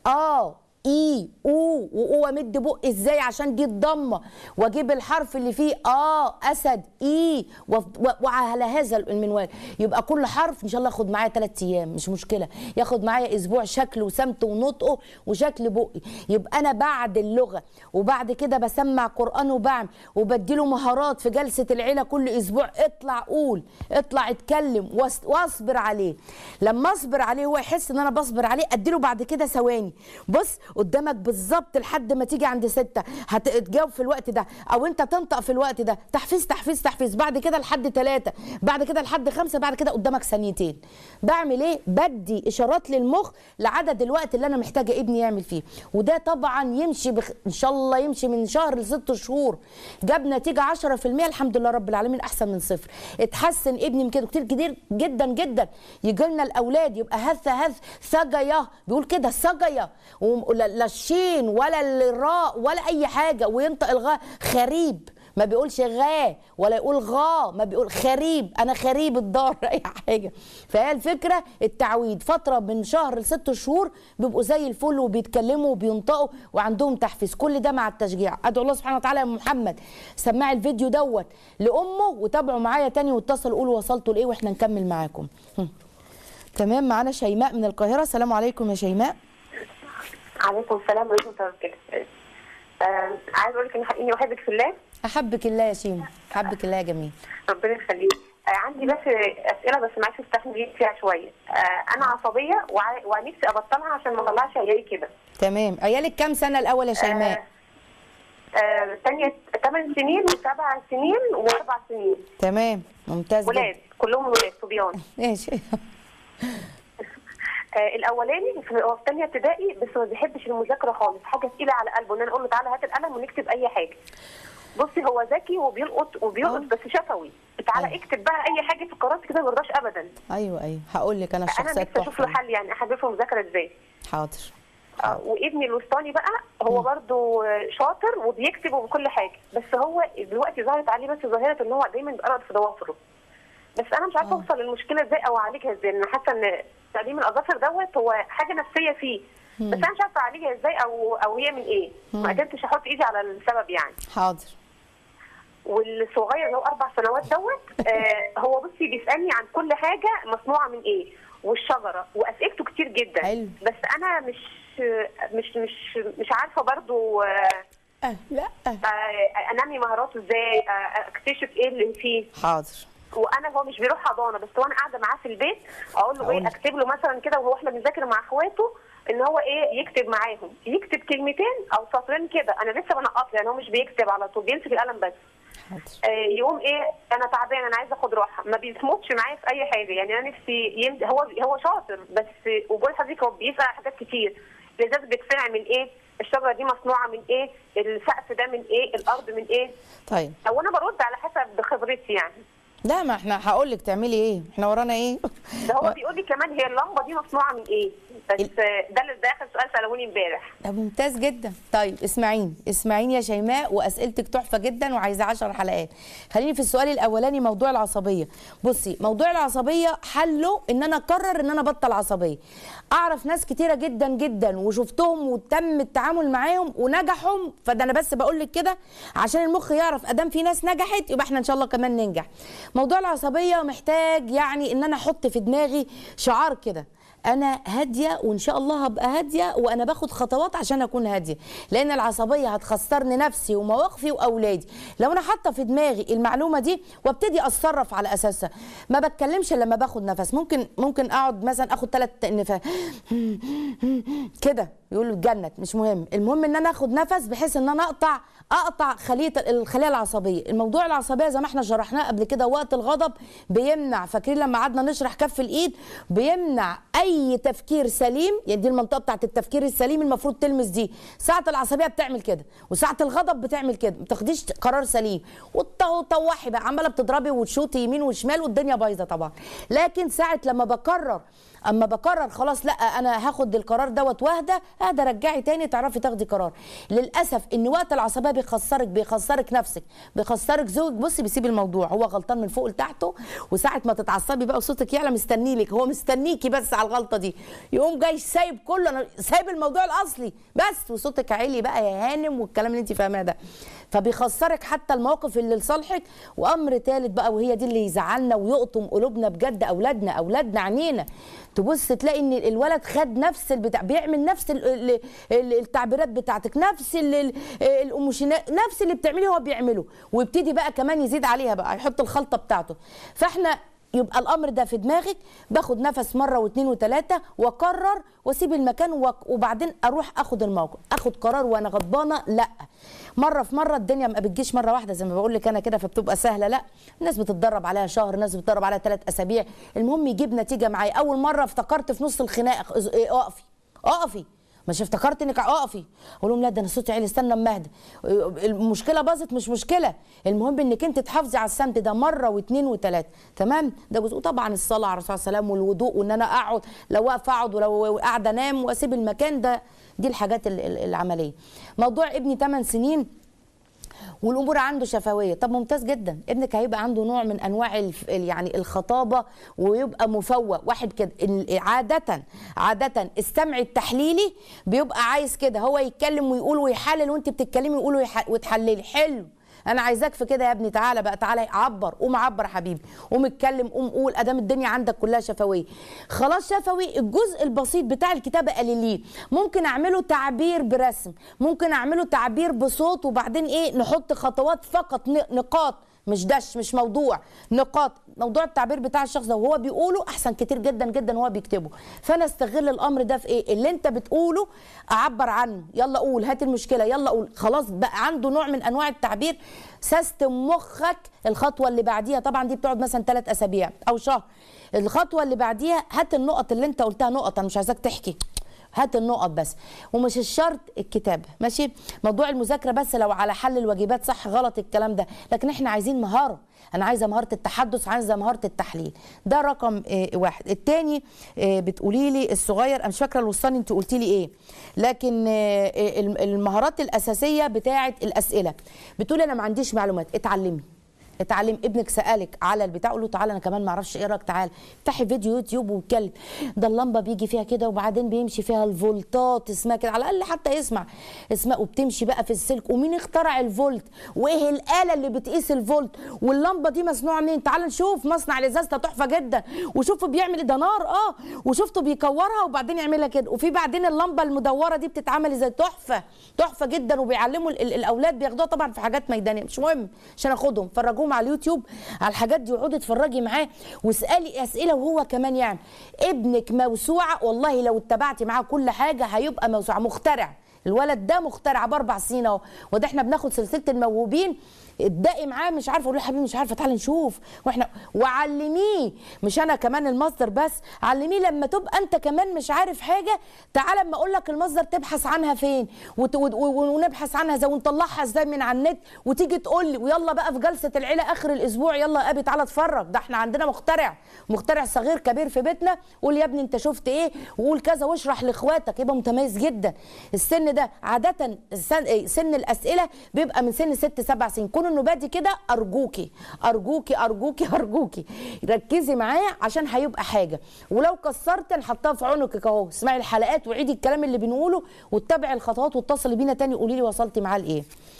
S2: اه اي او واو امد بقي ازاي عشان دي الضمه واجيب الحرف اللي فيه اه اسد اي وف- و- وعلى هذا المنوال يبقى كل حرف ان شاء الله ياخد معايا ثلاث ايام مش مشكله ياخد معايا اسبوع شكل وسمت ونطقه وشكل بقي يبقى انا بعد اللغه وبعد كده بسمع قران وبعمل وبديله مهارات في جلسه العيله كل اسبوع اطلع قول اطلع اتكلم واس- واصبر عليه لما اصبر عليه هو يحس ان انا بصبر عليه اديله بعد كده ثواني بص قدامك بالظبط لحد ما تيجي عند ستة هتجاوب في الوقت ده او انت تنطق في الوقت ده تحفيز تحفيز تحفيز بعد كده لحد ثلاثة بعد كده لحد خمسة بعد كده قدامك ثانيتين بعمل ايه بدي اشارات للمخ لعدد الوقت اللي انا محتاجه ابني يعمل فيه وده طبعا يمشي بخ... ان شاء الله يمشي من شهر لست شهور جاب نتيجه 10% الحمد لله رب العالمين احسن من صفر اتحسن ابني من كده كتير كتير جدا جدا يجي لنا الاولاد يبقى هث هث ثجيه بيقول كده ثجيه ولا لا الشين ولا الراء ولا اي حاجه وينطق الغاء خريب ما بيقولش غا ولا يقول غا ما بيقول خريب انا خريب الدار اي حاجه فهي الفكره التعويد فتره من شهر لست شهور بيبقوا زي الفل وبيتكلموا وبينطقوا وعندهم تحفيز كل ده مع التشجيع ادعو الله سبحانه وتعالى يا أم محمد سمعي الفيديو دوت لامه وتابعوا معايا تاني واتصلوا قولوا وصلتوا لايه واحنا نكمل معاكم هم. تمام معانا شيماء من القاهره السلام عليكم يا شيماء
S3: عليكم السلام ورحمه الله وبركاته آه، عايز اقول لك ان اني احبك في الله
S2: احبك الله يا شيماء احبك الله يا جميل
S3: ربنا يخليك آه، عندي بس اسئله بس معلش استحملي فيها شويه آه، انا عصبيه وع- ونفسي ابطلها عشان ما اطلعش عيالي كده
S2: تمام عيالك كام سنه الاول يا شيماء
S3: آه، الثانيه 8 سنين وسبع سنين واربع سنين
S2: تمام ممتاز جدا.
S3: ولاد كلهم ولاد صبيان
S2: ماشي
S3: آه، الاولاني في- هو في ثانيه ابتدائي بس ما بيحبش المذاكره خالص حاجه تقيله على قلبه ان انا اقول له تعالى هات القلم ونكتب اي حاجه بصي هو ذكي وبيلقط وبيلقط
S2: آه.
S3: بس شفوي تعالى
S2: أيوة.
S3: اكتب بقى اي حاجه في القرارات كده ما يرضاش ابدا
S2: ايوه ايوه هقول لك انا
S3: انا
S2: الشخصيات
S3: نفسي اشوف له
S2: تحفه
S3: حل يعني احببه مذاكره ازاي
S2: حاضر
S3: آه، وابني الوسطاني بقى هو برضو آه، شاطر وبيكتب وكل حاجه بس هو دلوقتي ظهرت عليه بس ظاهره ان هو دايما بيقرا في ضوافره بس انا مش عارفه
S2: آه.
S3: اوصل للمشكله ازاي او اعالجها ازاي انا حاسه ان تعليم الاظافر دوت هو حاجه نفسيه فيه بس انا مش عارفه اعالجها ازاي او او هي من ايه ما قدرتش احط ايدي على السبب يعني
S2: حاضر
S3: والصغير اللي هو اربع سنوات دوت آه هو بصي بيسالني عن كل حاجه مصنوعه من ايه والشجره واسئلته كتير جدا
S2: حلو.
S3: بس انا مش مش مش مش عارفه برضو آه
S2: أه لا
S3: آه انمي مهاراته ازاي آه اكتشف ايه اللي فيه
S2: حاضر
S3: وانا هو مش بيروح حضانه بس وانا قاعده معاه في البيت اقول له
S2: أقول
S3: ايه
S2: لك.
S3: اكتب له مثلا كده وهو احنا بنذاكر مع اخواته ان هو ايه يكتب معاهم يكتب كلمتين او سطرين كده انا لسه بنقط له يعني هو مش بيكتب على طول بيمسك القلم بس
S2: حاضر
S3: آه، يقوم ايه انا تعبان انا عايزه اخد راحه ما بيصمتش معايا في اي حاجه يعني انا نفسي يمد... هو هو شاطر بس وبقول لحضرتك هو بيسال حاجات كتير الازاز بيتصنع من ايه الشجره دي مصنوعه من ايه السقف ده من ايه الارض من ايه
S2: طيب
S3: او انا برد على حسب خبرتي يعني
S2: لا ما احنا هقول لك تعملي ايه احنا ورانا ايه
S3: ده هو بيقول لي كمان هي اللمبه دي مصنوعه من ايه بس آه، ده اللي ده اخر سؤال سالوني امبارح
S2: ده ممتاز جدا طيب اسمعيني اسمعيني يا شيماء واسئلتك تحفه جدا وعايزه 10 حلقات خليني في السؤال الاولاني موضوع العصبيه بصي موضوع العصبيه حله ان انا اقرر ان انا بطل عصبيه اعرف ناس كتيره جدا جدا وشفتهم وتم التعامل معاهم ونجحهم فده انا بس بقول لك كده عشان المخ يعرف ادام في ناس نجحت يبقى احنا ان شاء الله كمان ننجح موضوع العصبيه محتاج يعني ان انا احط في دماغي شعار كده انا هاديه وان شاء الله هبقى هاديه وانا باخد خطوات عشان اكون هاديه لان العصبيه هتخسرني نفسي ومواقفي واولادي لو انا حاطه في دماغي المعلومه دي وابتدي اتصرف على اساسها ما بتكلمش إلا لما باخد نفس ممكن ممكن اقعد مثلا اخد ثلاث نفس كده يقولوا اتجنت مش مهم المهم ان انا اخد نفس بحيث ان انا اقطع اقطع خليه الخليه العصبيه الموضوع العصبيه زي ما احنا شرحناه قبل كده وقت الغضب بيمنع فاكرين لما قعدنا نشرح كف الايد بيمنع اي تفكير سليم يعني دي المنطقه بتاعت التفكير السليم المفروض تلمس دي ساعه العصبيه بتعمل كده وساعه الغضب بتعمل كده ما تاخديش قرار سليم وتطوحي بقى عماله بتضربي وتشوطي يمين وشمال والدنيا بايظه طبعا لكن ساعه لما بقرر اما بقرر خلاص لا انا هاخد القرار دوت واهدى اهدى رجعي تاني تعرفي تاخدي قرار للاسف ان وقت العصبيه بيخسرك بيخسرك نفسك بيخسرك زوج بصي بيسيب الموضوع هو غلطان من فوق لتحته وساعه ما تتعصبي بقى وصوتك يعلى مستني لك هو مستنيكي بس على الغلطه دي يقوم جاي سايب كله انا سايب الموضوع الاصلي بس وصوتك عالي بقى يا هانم والكلام اللي انت فاهماه ده فبيخسرك حتى المواقف اللي لصالحك وامر ثالث بقى وهي دي اللي يزعلنا ويقطم قلوبنا بجد اولادنا اولادنا عينينا تبص تلاقي ان الولد خد نفس البتاع بيعمل نفس ال- ال- ال- التعبيرات بتاعتك نفس ال- ال- الاموشنات نفس اللي بتعمليه هو بيعمله ويبتدي بقى كمان يزيد عليها بقى يحط الخلطه بتاعته فاحنا يبقى الامر ده في دماغك باخد نفس مره واثنين وثلاثه واقرر واسيب المكان وك- وبعدين اروح اخد الموقف اخد قرار وانا غضبانه لا مره في مره الدنيا ما بتجيش مره واحده زي ما بقول لك انا كده فبتبقى سهله لا الناس بتتدرب عليها شهر ناس بتتدرب عليها ثلاث اسابيع المهم يجيب نتيجه معايا اول مره افتكرت في نص الخناقه إز- إيه، اقفي اقفي مش افتكرت انك اقفي اقول لهم لا ده انا صوتي عالي استنى اما اهدى المشكله باظت مش مشكله المهم انك انت تحافظي على السمت ده مره واثنين وثلاثه تمام ده جزء طبعا الصلاه على الرسول صلى الله عليه وسلم والوضوء وان انا اقعد لو واقفه اقعد ولو قاعده انام واسيب المكان ده دي الحاجات ال- ال- العمليه موضوع ابني 8 سنين والامور عنده شفويه طب ممتاز جدا ابنك هيبقى عنده نوع من انواع الف... يعني الخطابه ويبقى مفوق واحد كده ال- عاده عاده السمع التحليلي بيبقى عايز كده هو يتكلم ويقول ويحلل وانت بتتكلمي ويقول ويح... وتحللي حلو انا عايزاك في كده يا ابني تعالى بقى تعالى عبر قوم عبر يا حبيبي قوم اتكلم قوم قول ادام الدنيا عندك كلها شفويه خلاص شفوي الجزء البسيط بتاع الكتابه قليلين ممكن اعمله تعبير برسم ممكن اعمله تعبير بصوت وبعدين ايه نحط خطوات فقط ن- نقاط مش دش مش موضوع نقاط موضوع التعبير بتاع الشخص ده وهو بيقوله احسن كتير جدا جدا وهو بيكتبه فانا استغل الامر ده في ايه اللي انت بتقوله اعبر عنه يلا قول هات المشكله يلا قول خلاص بقى عنده نوع من انواع التعبير سيستم مخك الخطوه اللي بعديها طبعا دي بتقعد مثلا ثلاث اسابيع او شهر الخطوه اللي بعديها هات النقط اللي انت قلتها نقط انا مش عايزاك تحكي هات النقط بس ومش الشرط الكتابه ماشي موضوع المذاكره بس لو على حل الواجبات صح غلط الكلام ده لكن احنا عايزين مهاره انا عايزه مهاره التحدث عايزه مهاره التحليل ده رقم آه، واحد التاني آه، بتقولي لي الصغير انا مش فاكره الوسطاني انت قلتي لي ايه لكن آه، آه، الم- المهارات الاساسيه بتاعه الاسئله بتقولي انا ما عنديش معلومات اتعلمي اتعلم ابنك سالك على البتاع قول له تعالى انا كمان ما اعرفش ايه رايك تعالى افتحي فيديو يوتيوب واتكلم ده اللمبه بيجي فيها كده وبعدين بيمشي فيها الفولتات اسمها كده على الاقل حتى يسمع اسمها وبتمشي بقى في السلك ومين اخترع الفولت وايه الاله اللي بتقيس الفولت واللمبه دي مصنوعه منين تعال نشوف مصنع الازاز ده تحفه جدا وشوفوا بيعمل إيه، ده نار اه وشفته بيكورها وبعدين يعملها كده وفي بعدين اللمبه المدوره دي بتتعمل ازاي تحفه تحفه جدا وبيعلموا ال- ال- الاولاد بياخدوها طبعا في حاجات ميدانيه مش مهم عشان اخدهم فرجوهم على اليوتيوب على الحاجات دي وقعدي اتفرجي معاه واسالي اسئله وهو كمان يعمل ابنك موسوعه والله لو اتبعتي معاه كل حاجه هيبقى موسوعه مخترع الولد ده مخترع باربع سنين اهو وده احنا بناخد سلسله الموهوبين ابدأي معاه مش عارفه اقول له يا حبيبي مش عارفه تعالى نشوف واحنا وعلميه مش انا كمان المصدر بس علميه لما تبقى انت كمان مش عارف حاجه تعالى اما اقول لك المصدر تبحث عنها فين وت- و- و- ونبحث عنها ازاي ونطلعها ازاي من على النت وتيجي تقول لي ويلا بقى في جلسه العيله اخر الاسبوع يلا يا ابي تعالى اتفرج ده احنا عندنا مخترع مخترع صغير كبير في بيتنا قول يا ابني انت شفت ايه وقول كذا واشرح لاخواتك يبقى متميز جدا السن ده عاده السن, إيه، سن الاسئله بيبقى من سن ست سبع سنين كون انه بادي كده ارجوكي ارجوكي ارجوكي ارجوكي ركزي معاه عشان هيبقى حاجه ولو كسرت نحطها في عنقك اهو اسمعي الحلقات وعيدي الكلام اللي بنقوله واتبعي الخطوات واتصلي بينا تاني قولي لي وصلتي معاه لايه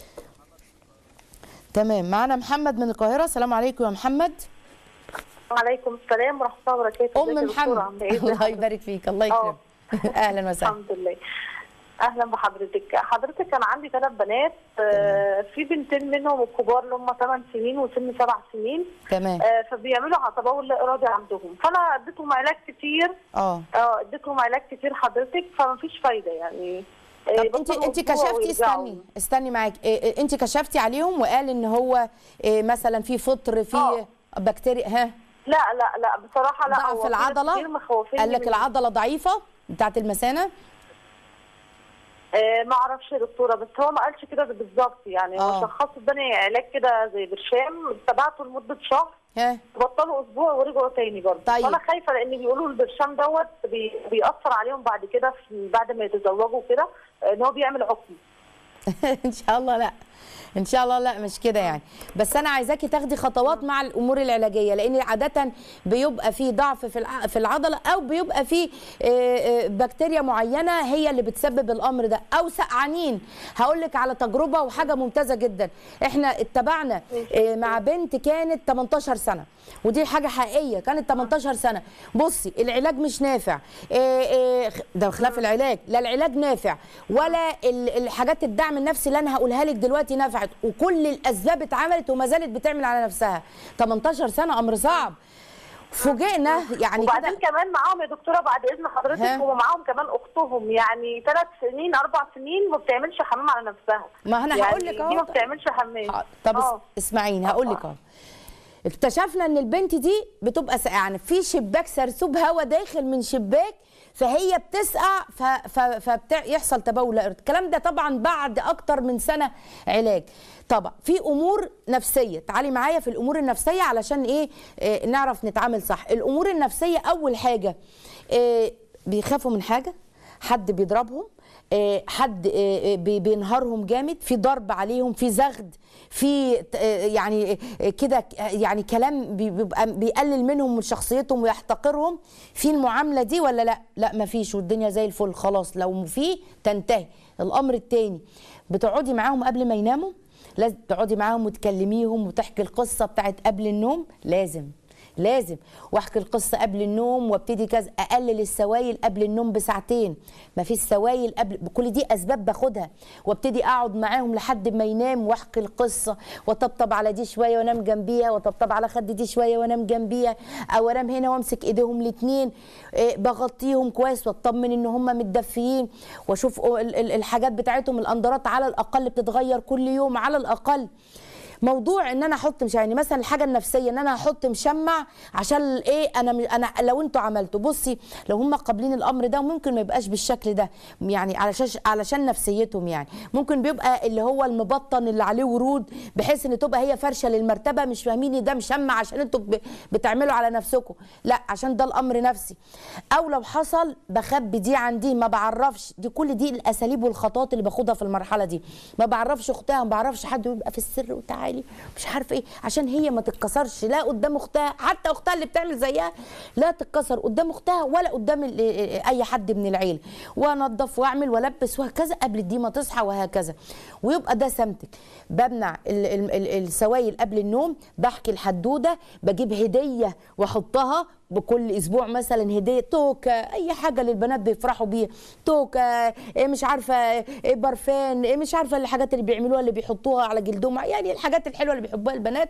S2: تمام معانا محمد من القاهره السلام عليكم يا محمد
S3: وعليكم السلام ورحمه الله وبركاته
S2: ام
S3: ازيك يا دكتورة؟
S2: محمد
S3: عاملة إيه؟
S2: الله يبارك فيك الله يكرمك اهلا وسهلا
S3: الحمد لله اهلا بحضرتك حضرتك انا عندي ثلاث بنات آه، في بنتين منهم الكبار اللي هم 8 سنين وسن 7 سنين
S2: تمام
S3: آه، فبيعملوا على تبول لا ارادي عندهم فانا اديتهم علاج كتير
S2: اه
S3: اه اديتهم علاج كتير حضرتك فما فيش فايده يعني آه،
S2: طب انت
S3: بطلوا
S2: انت
S3: أسبوع
S2: كشفتي
S3: ويرجعوا.
S2: استني استني معاك إيه إيه انت كشفتي عليهم وقال ان هو إيه مثلا في فطر في
S3: اه.
S2: بكتيريا ها
S3: لا لا لا بصراحه لا هو
S2: ضعف
S3: في ناس
S2: العضله
S3: كتير مخوفيني
S2: قال لك
S3: من-
S2: العضله ضعيفه بتاعت المثانه
S3: آه، ما اعرفش يا دكتوره بس هو ما قالش كده بالظبط يعني
S2: اه.
S3: هو شخص اداني علاج كده زي برشام تبعته لمده شهر
S2: ها
S3: بطلوا اسبوع ورجعوا تاني برضه
S2: طيب.
S3: فانا خايفه لان بيقولوا البرشام دوت بي... بيأثر عليهم بعد كده في... بعد ما يتزوجوا كده آه، ان هو بيعمل عقم
S2: ان شاء الله لا ان شاء الله لا مش كده يعني بس انا عايزاكي تاخدي خطوات مع الامور العلاجيه لان عاده بيبقى في ضعف في الع- في العضله او بيبقى في آه، آه، بكتيريا معينه هي اللي بتسبب الامر ده او سقعانين هقول لك على تجربه وحاجه ممتازه جدا احنا اتبعنا آه، مع بنت كانت 18 سنه ودي حاجه حقيقيه كانت 18 سنه بصي العلاج مش نافع آه، آه، ده خلاف العلاج لا العلاج نافع ولا ال- الحاجات الدعم النفسي اللي انا هقولها لك دلوقتي نفعت وكل الاسباب اتعملت وما زالت بتعمل على نفسها 18 سنه امر صعب فوجئنا يعني
S3: وبعدين
S2: كده
S3: كمان معاهم يا دكتوره بعد اذن حضرتك
S2: ها؟
S3: هو معاهم كمان اختهم يعني ثلاث سنين اربع سنين ما بتعملش حمام على نفسها
S2: ما أنا
S3: يعني
S2: هقول لك أهو.
S3: دي ما بتعملش حمام
S2: ح- طب اس-
S3: آه.
S2: اسمعيني هقول لك اهو اكتشفنا ان البنت دي بتبقى سقعانه في شباك سرسوب هواء داخل من شباك فهي بتسقع ف... ف... فيحصل تبول لا إرادي. الكلام ده طبعا بعد اكتر من سنه علاج طبعا في امور نفسيه تعالي معايا في الامور النفسيه علشان ايه, إيه نعرف نتعامل صح الامور النفسيه اول حاجه إيه بيخافوا من حاجه حد بيضربهم آه، حد آه، آه، بي- بينهارهم جامد في ضرب عليهم في زغد في ت- آه، يعني آه، كده ك- آه، يعني كلام بي- بيبقى بيقلل منهم من شخصيتهم ويحتقرهم في المعامله دي ولا لا لا مفيش والدنيا زي الفل خلاص لو في تنتهي الامر التاني بتقعدي معاهم قبل ما يناموا لازم تقعدي معاهم وتكلميهم وتحكي القصه بتاعت قبل النوم لازم لازم واحكي القصه قبل النوم وابتدي كذا اقلل السوائل قبل النوم بساعتين ما فيش سوائل قبل كل دي اسباب باخدها وابتدي اقعد معاهم لحد ما ينام واحكي القصه وطبطب على دي شويه وانام جنبيها وطبطب على خد دي شويه وانام جنبيها او انام هنا وامسك ايديهم الاثنين بغطيهم كويس واطمن ان هم متدفيين واشوف ال- ال- الحاجات بتاعتهم الاندرات على الاقل بتتغير كل يوم على الاقل موضوع ان انا احط مش يعني مثلا الحاجه النفسيه ان انا احط مشمع عشان ايه انا انا لو انتوا عملتوا بصي لو هم قابلين الامر ده ممكن ما يبقاش بالشكل ده يعني علشان علشان نفسيتهم يعني ممكن بيبقى اللي هو المبطن اللي عليه ورود بحيث ان تبقى هي فرشه للمرتبه مش فاهمين ده مشمع عشان انتوا ب- بتعملوا على نفسكم لا عشان ده الامر نفسي او لو حصل بخبي دي عن دي ما بعرفش دي كل دي الاساليب والخطوات اللي باخدها في المرحله دي ما بعرفش اختها ما بعرفش حد يبقى في السر وتعالي مش عارفه ايه عشان هي ما تتكسرش لا قدام اختها حتى اختها اللي بتعمل زيها لا تتكسر قدام اختها ولا قدام ال- اي حد من العيله وانضف واعمل والبس وهكذا قبل دي ما تصحى وهكذا ويبقى ده سمتك بمنع ال- ال- ال- السوائل قبل النوم بحكي الحدوده بجيب هديه واحطها بكل اسبوع مثلا هديه توكه اي حاجه للبنات بيفرحوا بيها توكه إيه مش عارفه إيه برفان إيه مش عارفه الحاجات اللي بيعملوها اللي بيحطوها على جلدهم يعني الحاجات الحلوه اللي بيحبوها البنات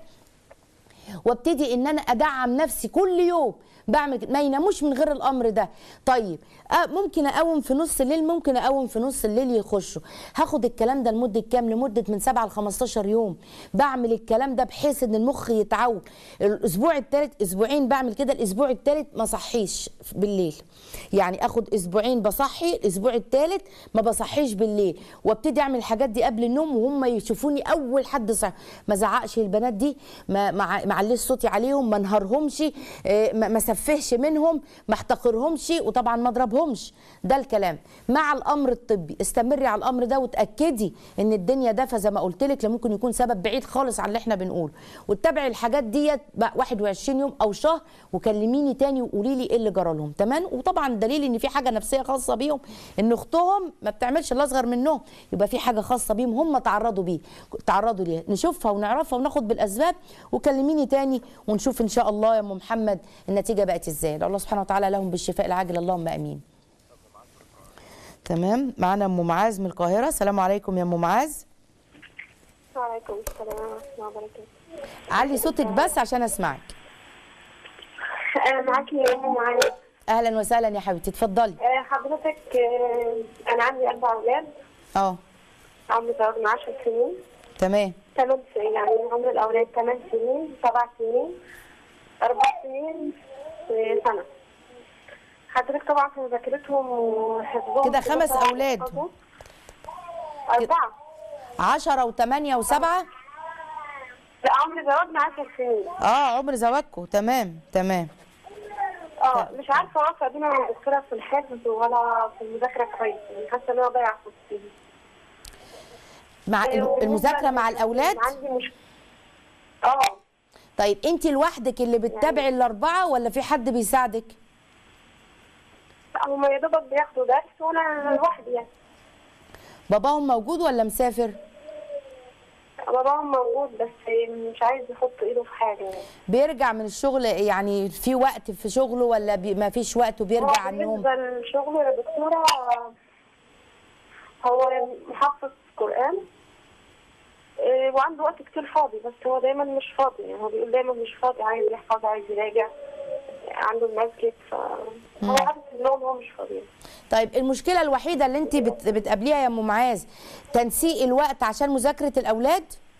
S2: وابتدي ان انا ادعم نفسي كل يوم بعمل كده. ما يناموش من غير الامر ده طيب آه ممكن اقوم في نص الليل ممكن اقوم في نص الليل يخشوا هاخد الكلام ده لمده كام لمده من 7 ل 15 يوم بعمل الكلام ده بحيث ان المخ يتعود الاسبوع الثالث اسبوعين بعمل كده الاسبوع الثالث ما صحيش بالليل يعني اخد اسبوعين بصحي الاسبوع الثالث ما بصحيش بالليل وابتدي اعمل الحاجات دي قبل النوم وهم يشوفوني اول حد صح ما زعقش البنات دي ما ما ما عليش صوتي عليهم ما انهارهمش آه، ما ما سفهش منهم ما احتقرهمش وطبعا ما اضربهمش ده الكلام مع الامر الطبي استمري على الامر ده وتاكدي ان الدنيا دافه زي ما قلت لك لا ممكن يكون سبب بعيد خالص عن اللي احنا بنقوله واتبعي الحاجات ديت بقى 21 يوم او شهر وكلميني تاني وقولي لي ايه اللي جرى لهم تمام وطبعا دليل ان في حاجه نفسيه خاصه بيهم ان اختهم ما بتعملش الا اصغر منهم يبقى في حاجه خاصه بيهم هم تعرضوا بيه تعرضوا ليها نشوفها ونعرفها وناخد بالاسباب وكلميني تاني ونشوف ان شاء الله يا ام محمد النتيجه بقت ازاي الله سبحانه وتعالى لهم بالشفاء العاجل اللهم امين تمام معانا ام معاذ من القاهره السلام عليكم يا ام معاذ
S3: وعليكم السلام ورحمة الله وبركاته
S2: علي صوتك بس عشان اسمعك
S3: أنا معاكي يا أم معاذ
S2: اهلا وسهلا يا حبيبتي اتفضلي
S3: آه، حضرتك آه، أنا عندي أربع أولاد
S2: اه
S3: عمري تقريبا 10 سنين
S2: تمام
S3: ثمان سنين يعني عمر الأولاد ثمان سنين سبع سنين أربع سنين وسنة حضرتك طبعا في مذاكرتهم وحفظهم
S2: كده خمس
S3: طبعاً
S2: أولاد.
S3: حفظهم. أربعة
S2: عشرة وثمانية وسبعة
S3: لا عمر زواجنا 10 سنين
S2: اه عمر زواجكم تمام تمام
S3: اه مش عارفة أوفق بين الدكتورة في الحفظ ولا في المذاكرة كويس يعني حاسة إن أنا ضايعة في السنين
S2: مع الم- المذاكرة مع الأولاد
S3: عندي مشكلة اه
S2: طيب انت لوحدك اللي بتتابعي الأربعة ولا في حد بيساعدك
S3: هما يا دوبك بياخدوا درس وانا لوحدي يعني
S2: باباهم موجود ولا مسافر
S3: باباهم موجود بس مش عايز يحط ايده في حاجه يعني
S2: بيرجع من الشغل يعني في وقت في شغله ولا بي ما فيش وقت وبيرجع
S3: هو
S2: على النوم
S3: بالنسبه لشغله يا دكتوره هو محفظ قران إيه، وعنده وقت كتير فاضي بس هو دايما مش فاضي يعني هو بيقول دايما مش فاضي عايز يحفظ عايز يراجع عنده المسجد فهو حاسس ان هو مش فاضي
S2: طيب المشكلة الوحيدة اللي انت بت- بتقابليها يا ام معاذ تنسيق الوقت عشان مذاكرة الأولاد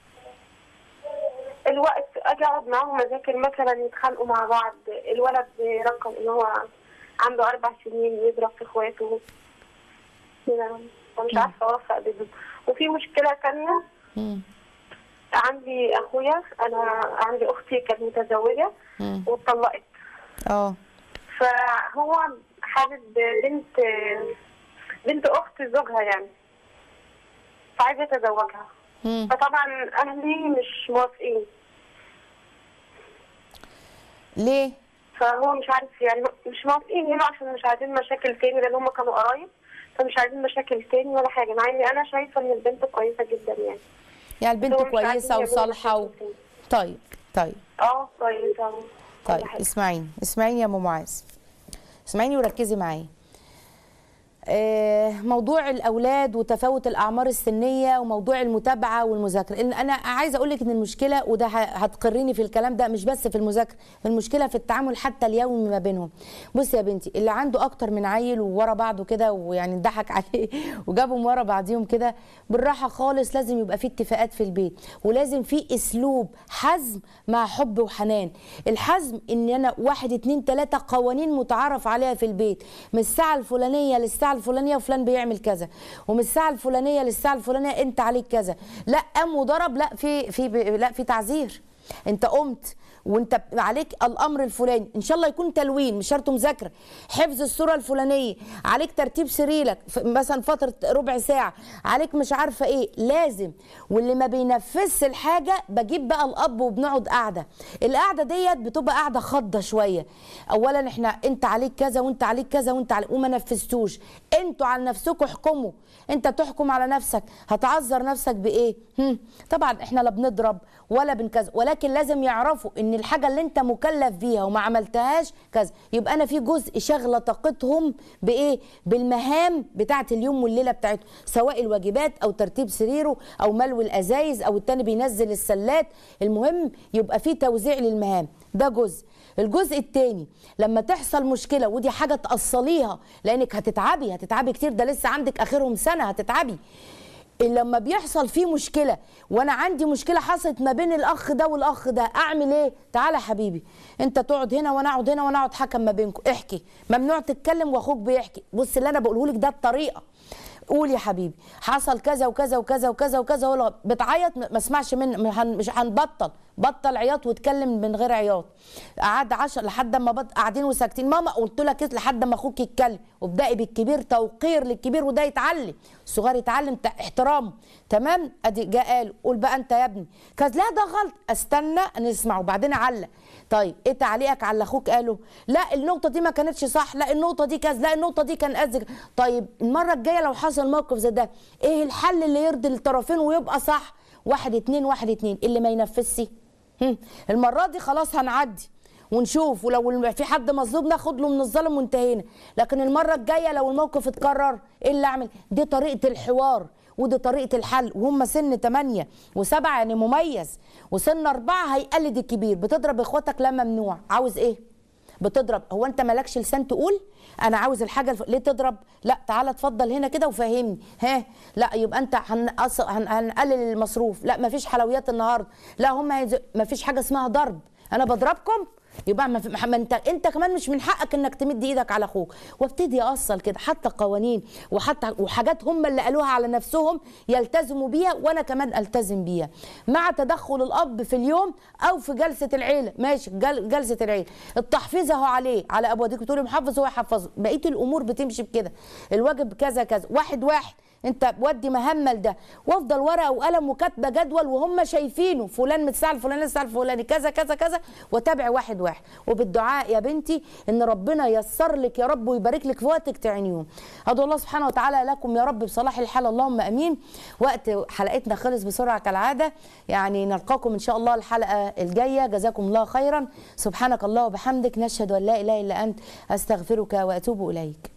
S3: الوقت اجي اقعد معاهم اذاكر مثلا يتخانقوا مع بعض الولد رقم ان هو عنده اربع سنين يضرب في اخواته كده فمش عارفه اوفق بينهم وفي مشكله تانية
S2: مم.
S3: عندي اخويا انا عندي اختي كانت متزوجه
S2: مم.
S3: واتطلقت
S2: اه
S3: فهو حابب بنت بنت اخت زوجها يعني فعايز يتزوجها
S2: مم.
S3: فطبعا اهلي مش موافقين
S2: ليه
S3: فهو مش عارف يعني مش موافقين هنا عشان مش عايزين مشاكل تاني لان هم كانوا قرايب فمش عايزين مشاكل تاني ولا حاجه مع اني انا شايفه ان البنت كويسه جدا يعني
S2: يعني البنت
S3: هو مش عايزين
S2: كويسة
S3: يعملوا
S2: وصالحة و...
S3: مشاكل تاني.
S2: طيب طيب
S3: اه كويسه كل
S2: طيب
S3: حاجة.
S2: اسمعيني اسمعيني يا ام معاذ اسمعيني وركزي معايا آه آه، موضوع الاولاد وتفاوت الاعمار السنيه وموضوع المتابعه والمذاكره لان انا عايزه اقول لك ان المشكله وده ه- هتقريني في الكلام ده مش بس في المذاكره المشكله في التعامل حتى اليومي ما بينهم بصي يا بنتي اللي عنده اكتر من عيل وورا بعضه كده ويعني اتضحك عليه وجابهم ورا بعضيهم كده بالراحه خالص لازم يبقى في اتفاقات في البيت ولازم في اسلوب حزم مع حب وحنان الحزم ان انا واحد اتنين تلاته قوانين متعارف عليها في البيت من الساعه الفلانيه للساعه الفلانيه وفلان بيعمل كذا ومن الساعه الفلانيه للساعه الفلانيه انت عليك كذا لا قام وضرب لا في في لا في تعذير انت قمت وانت عليك الامر الفلاني ان شاء الله يكون تلوين مش شرط مذاكره حفظ الصوره الفلانيه عليك ترتيب سريرك ف- مثلا فتره ربع ساعه عليك مش عارفه ايه لازم واللي ما بينفذش الحاجه بجيب بقى الاب وبنقعد قاعده القعده ديت بتبقى قاعده خضه شويه اولا احنا انت عليك كذا وانت عليك كذا وانت عليك وما نفذتوش انتوا على نفسكم احكموا انت تحكم على نفسك هتعذر نفسك بايه هم. طبعا احنا لا بنضرب ولا بنكذا ولكن لازم يعرفوا ان الحاجه اللي انت مكلف بيها وما عملتهاش كذا يبقى انا في جزء شغله طاقتهم بايه بالمهام بتاعه اليوم والليله بتاعتهم سواء الواجبات او ترتيب سريره او ملو الازايز او التاني بينزل السلات المهم يبقى في توزيع للمهام ده جزء الجزء الثاني لما تحصل مشكله ودي حاجه تاصليها لانك هتتعبي هتتعبي كتير ده لسه عندك اخرهم سنه هتتعبي لما بيحصل فيه مشكله وانا عندي مشكله حصلت ما بين الاخ ده والاخ ده اعمل ايه تعالى يا حبيبي انت تقعد هنا وانا اقعد هنا وانا اقعد حكم ما بينكم احكي ممنوع تتكلم واخوك بيحكي بص اللي انا بقوله لك ده الطريقه قول يا حبيبي حصل كذا وكذا وكذا وكذا وكذا ولا بتعيط ما اسمعش من ما هن- مش هنبطل بطل عياط واتكلم من غير عياط قعد عشر لحد ما بط... قاعدين وساكتين ماما قلت لك إيه لحد ما اخوك يتكلم وابدأي بالكبير توقير للكبير وده يتعلم الصغير يتعلم ت- احترامه تمام ادي جاء قال قول بقى انت يا ابني كذا لا ده غلط استنى نسمع وبعدين علق طيب ايه تعليقك على اللي اخوك قاله لا النقطه دي ما كانتش صح لا النقطه دي كذا لا النقطه دي كان قصدك طيب المره الجايه لو حصل موقف زي ده ايه الحل اللي يرضي الطرفين ويبقى صح واحد اتنين واحد اتنين اللي ما ينفذش هم، المره دي خلاص هنعدي ونشوف ولو في حد مظلوم ناخد له من الظلم وانتهينا لكن المره الجايه لو الموقف اتكرر ايه اللي اعمل دي طريقه الحوار ودي طريقه الحل وهم سن 8 و7 يعني مميز وسن 4 هيقلد الكبير بتضرب اخواتك لا ممنوع عاوز ايه بتضرب هو انت مالكش لسان تقول انا عاوز الحاجه الف... ليه تضرب لا تعالى اتفضل هنا كده وفهمني ها لا يبقى انت هنقص... هن... هنقلل المصروف لا مفيش حلويات النهارده لا هم هيز... مفيش حاجه اسمها ضرب انا بضربكم يبقى ما, في... ما انت انت كمان مش من حقك انك تمد ايدك على اخوك وابتدي اصل كده حتى قوانين وحتى وحاجات هم اللي قالوها على نفسهم يلتزموا بيها وانا كمان التزم بيها مع تدخل الاب في اليوم او في جلسه العيله ماشي جل... جلسه العيله التحفيظ اهو عليه على ابو اديك بتقولي محفظ هو يحفظه بقيه الامور بتمشي بكده الواجب كذا كذا واحد واحد انت ودي مهمل ده وافضل ورقه وقلم وكاتبه جدول وهم شايفينه فلان من الساعه الفلانيه للساعه الفلانيه كذا كذا كذا وتابع واحد واحد وبالدعاء يا بنتي ان ربنا ييسر لك يا رب ويبارك لك في وقتك تعينيهم ادعو الله سبحانه وتعالى لكم يا رب بصلاح الحال اللهم امين وقت حلقتنا خلص بسرعه كالعاده يعني نلقاكم ان شاء الله الحلقه الجايه جزاكم الله خيرا سبحانك الله وبحمدك نشهد ان لا اله الا انت استغفرك واتوب اليك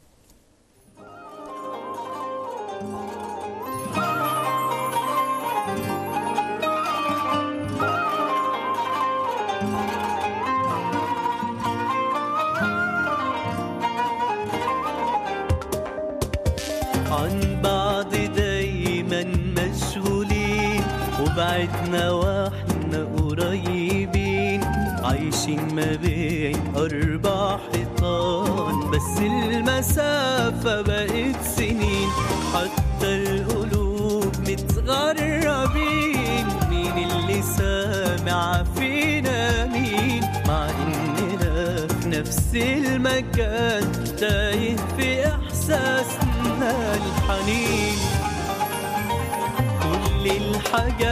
S1: عن بعض دايما مشغولين وبعدنا واحنا قريبين عايشين ما بين أربع حيطان بس المسافة بقت سنين حتى القلوب متغربين مين اللي سامع فينا مين مع إننا في نفس المكان تايه في إحساسنا الحنين كل الحاجات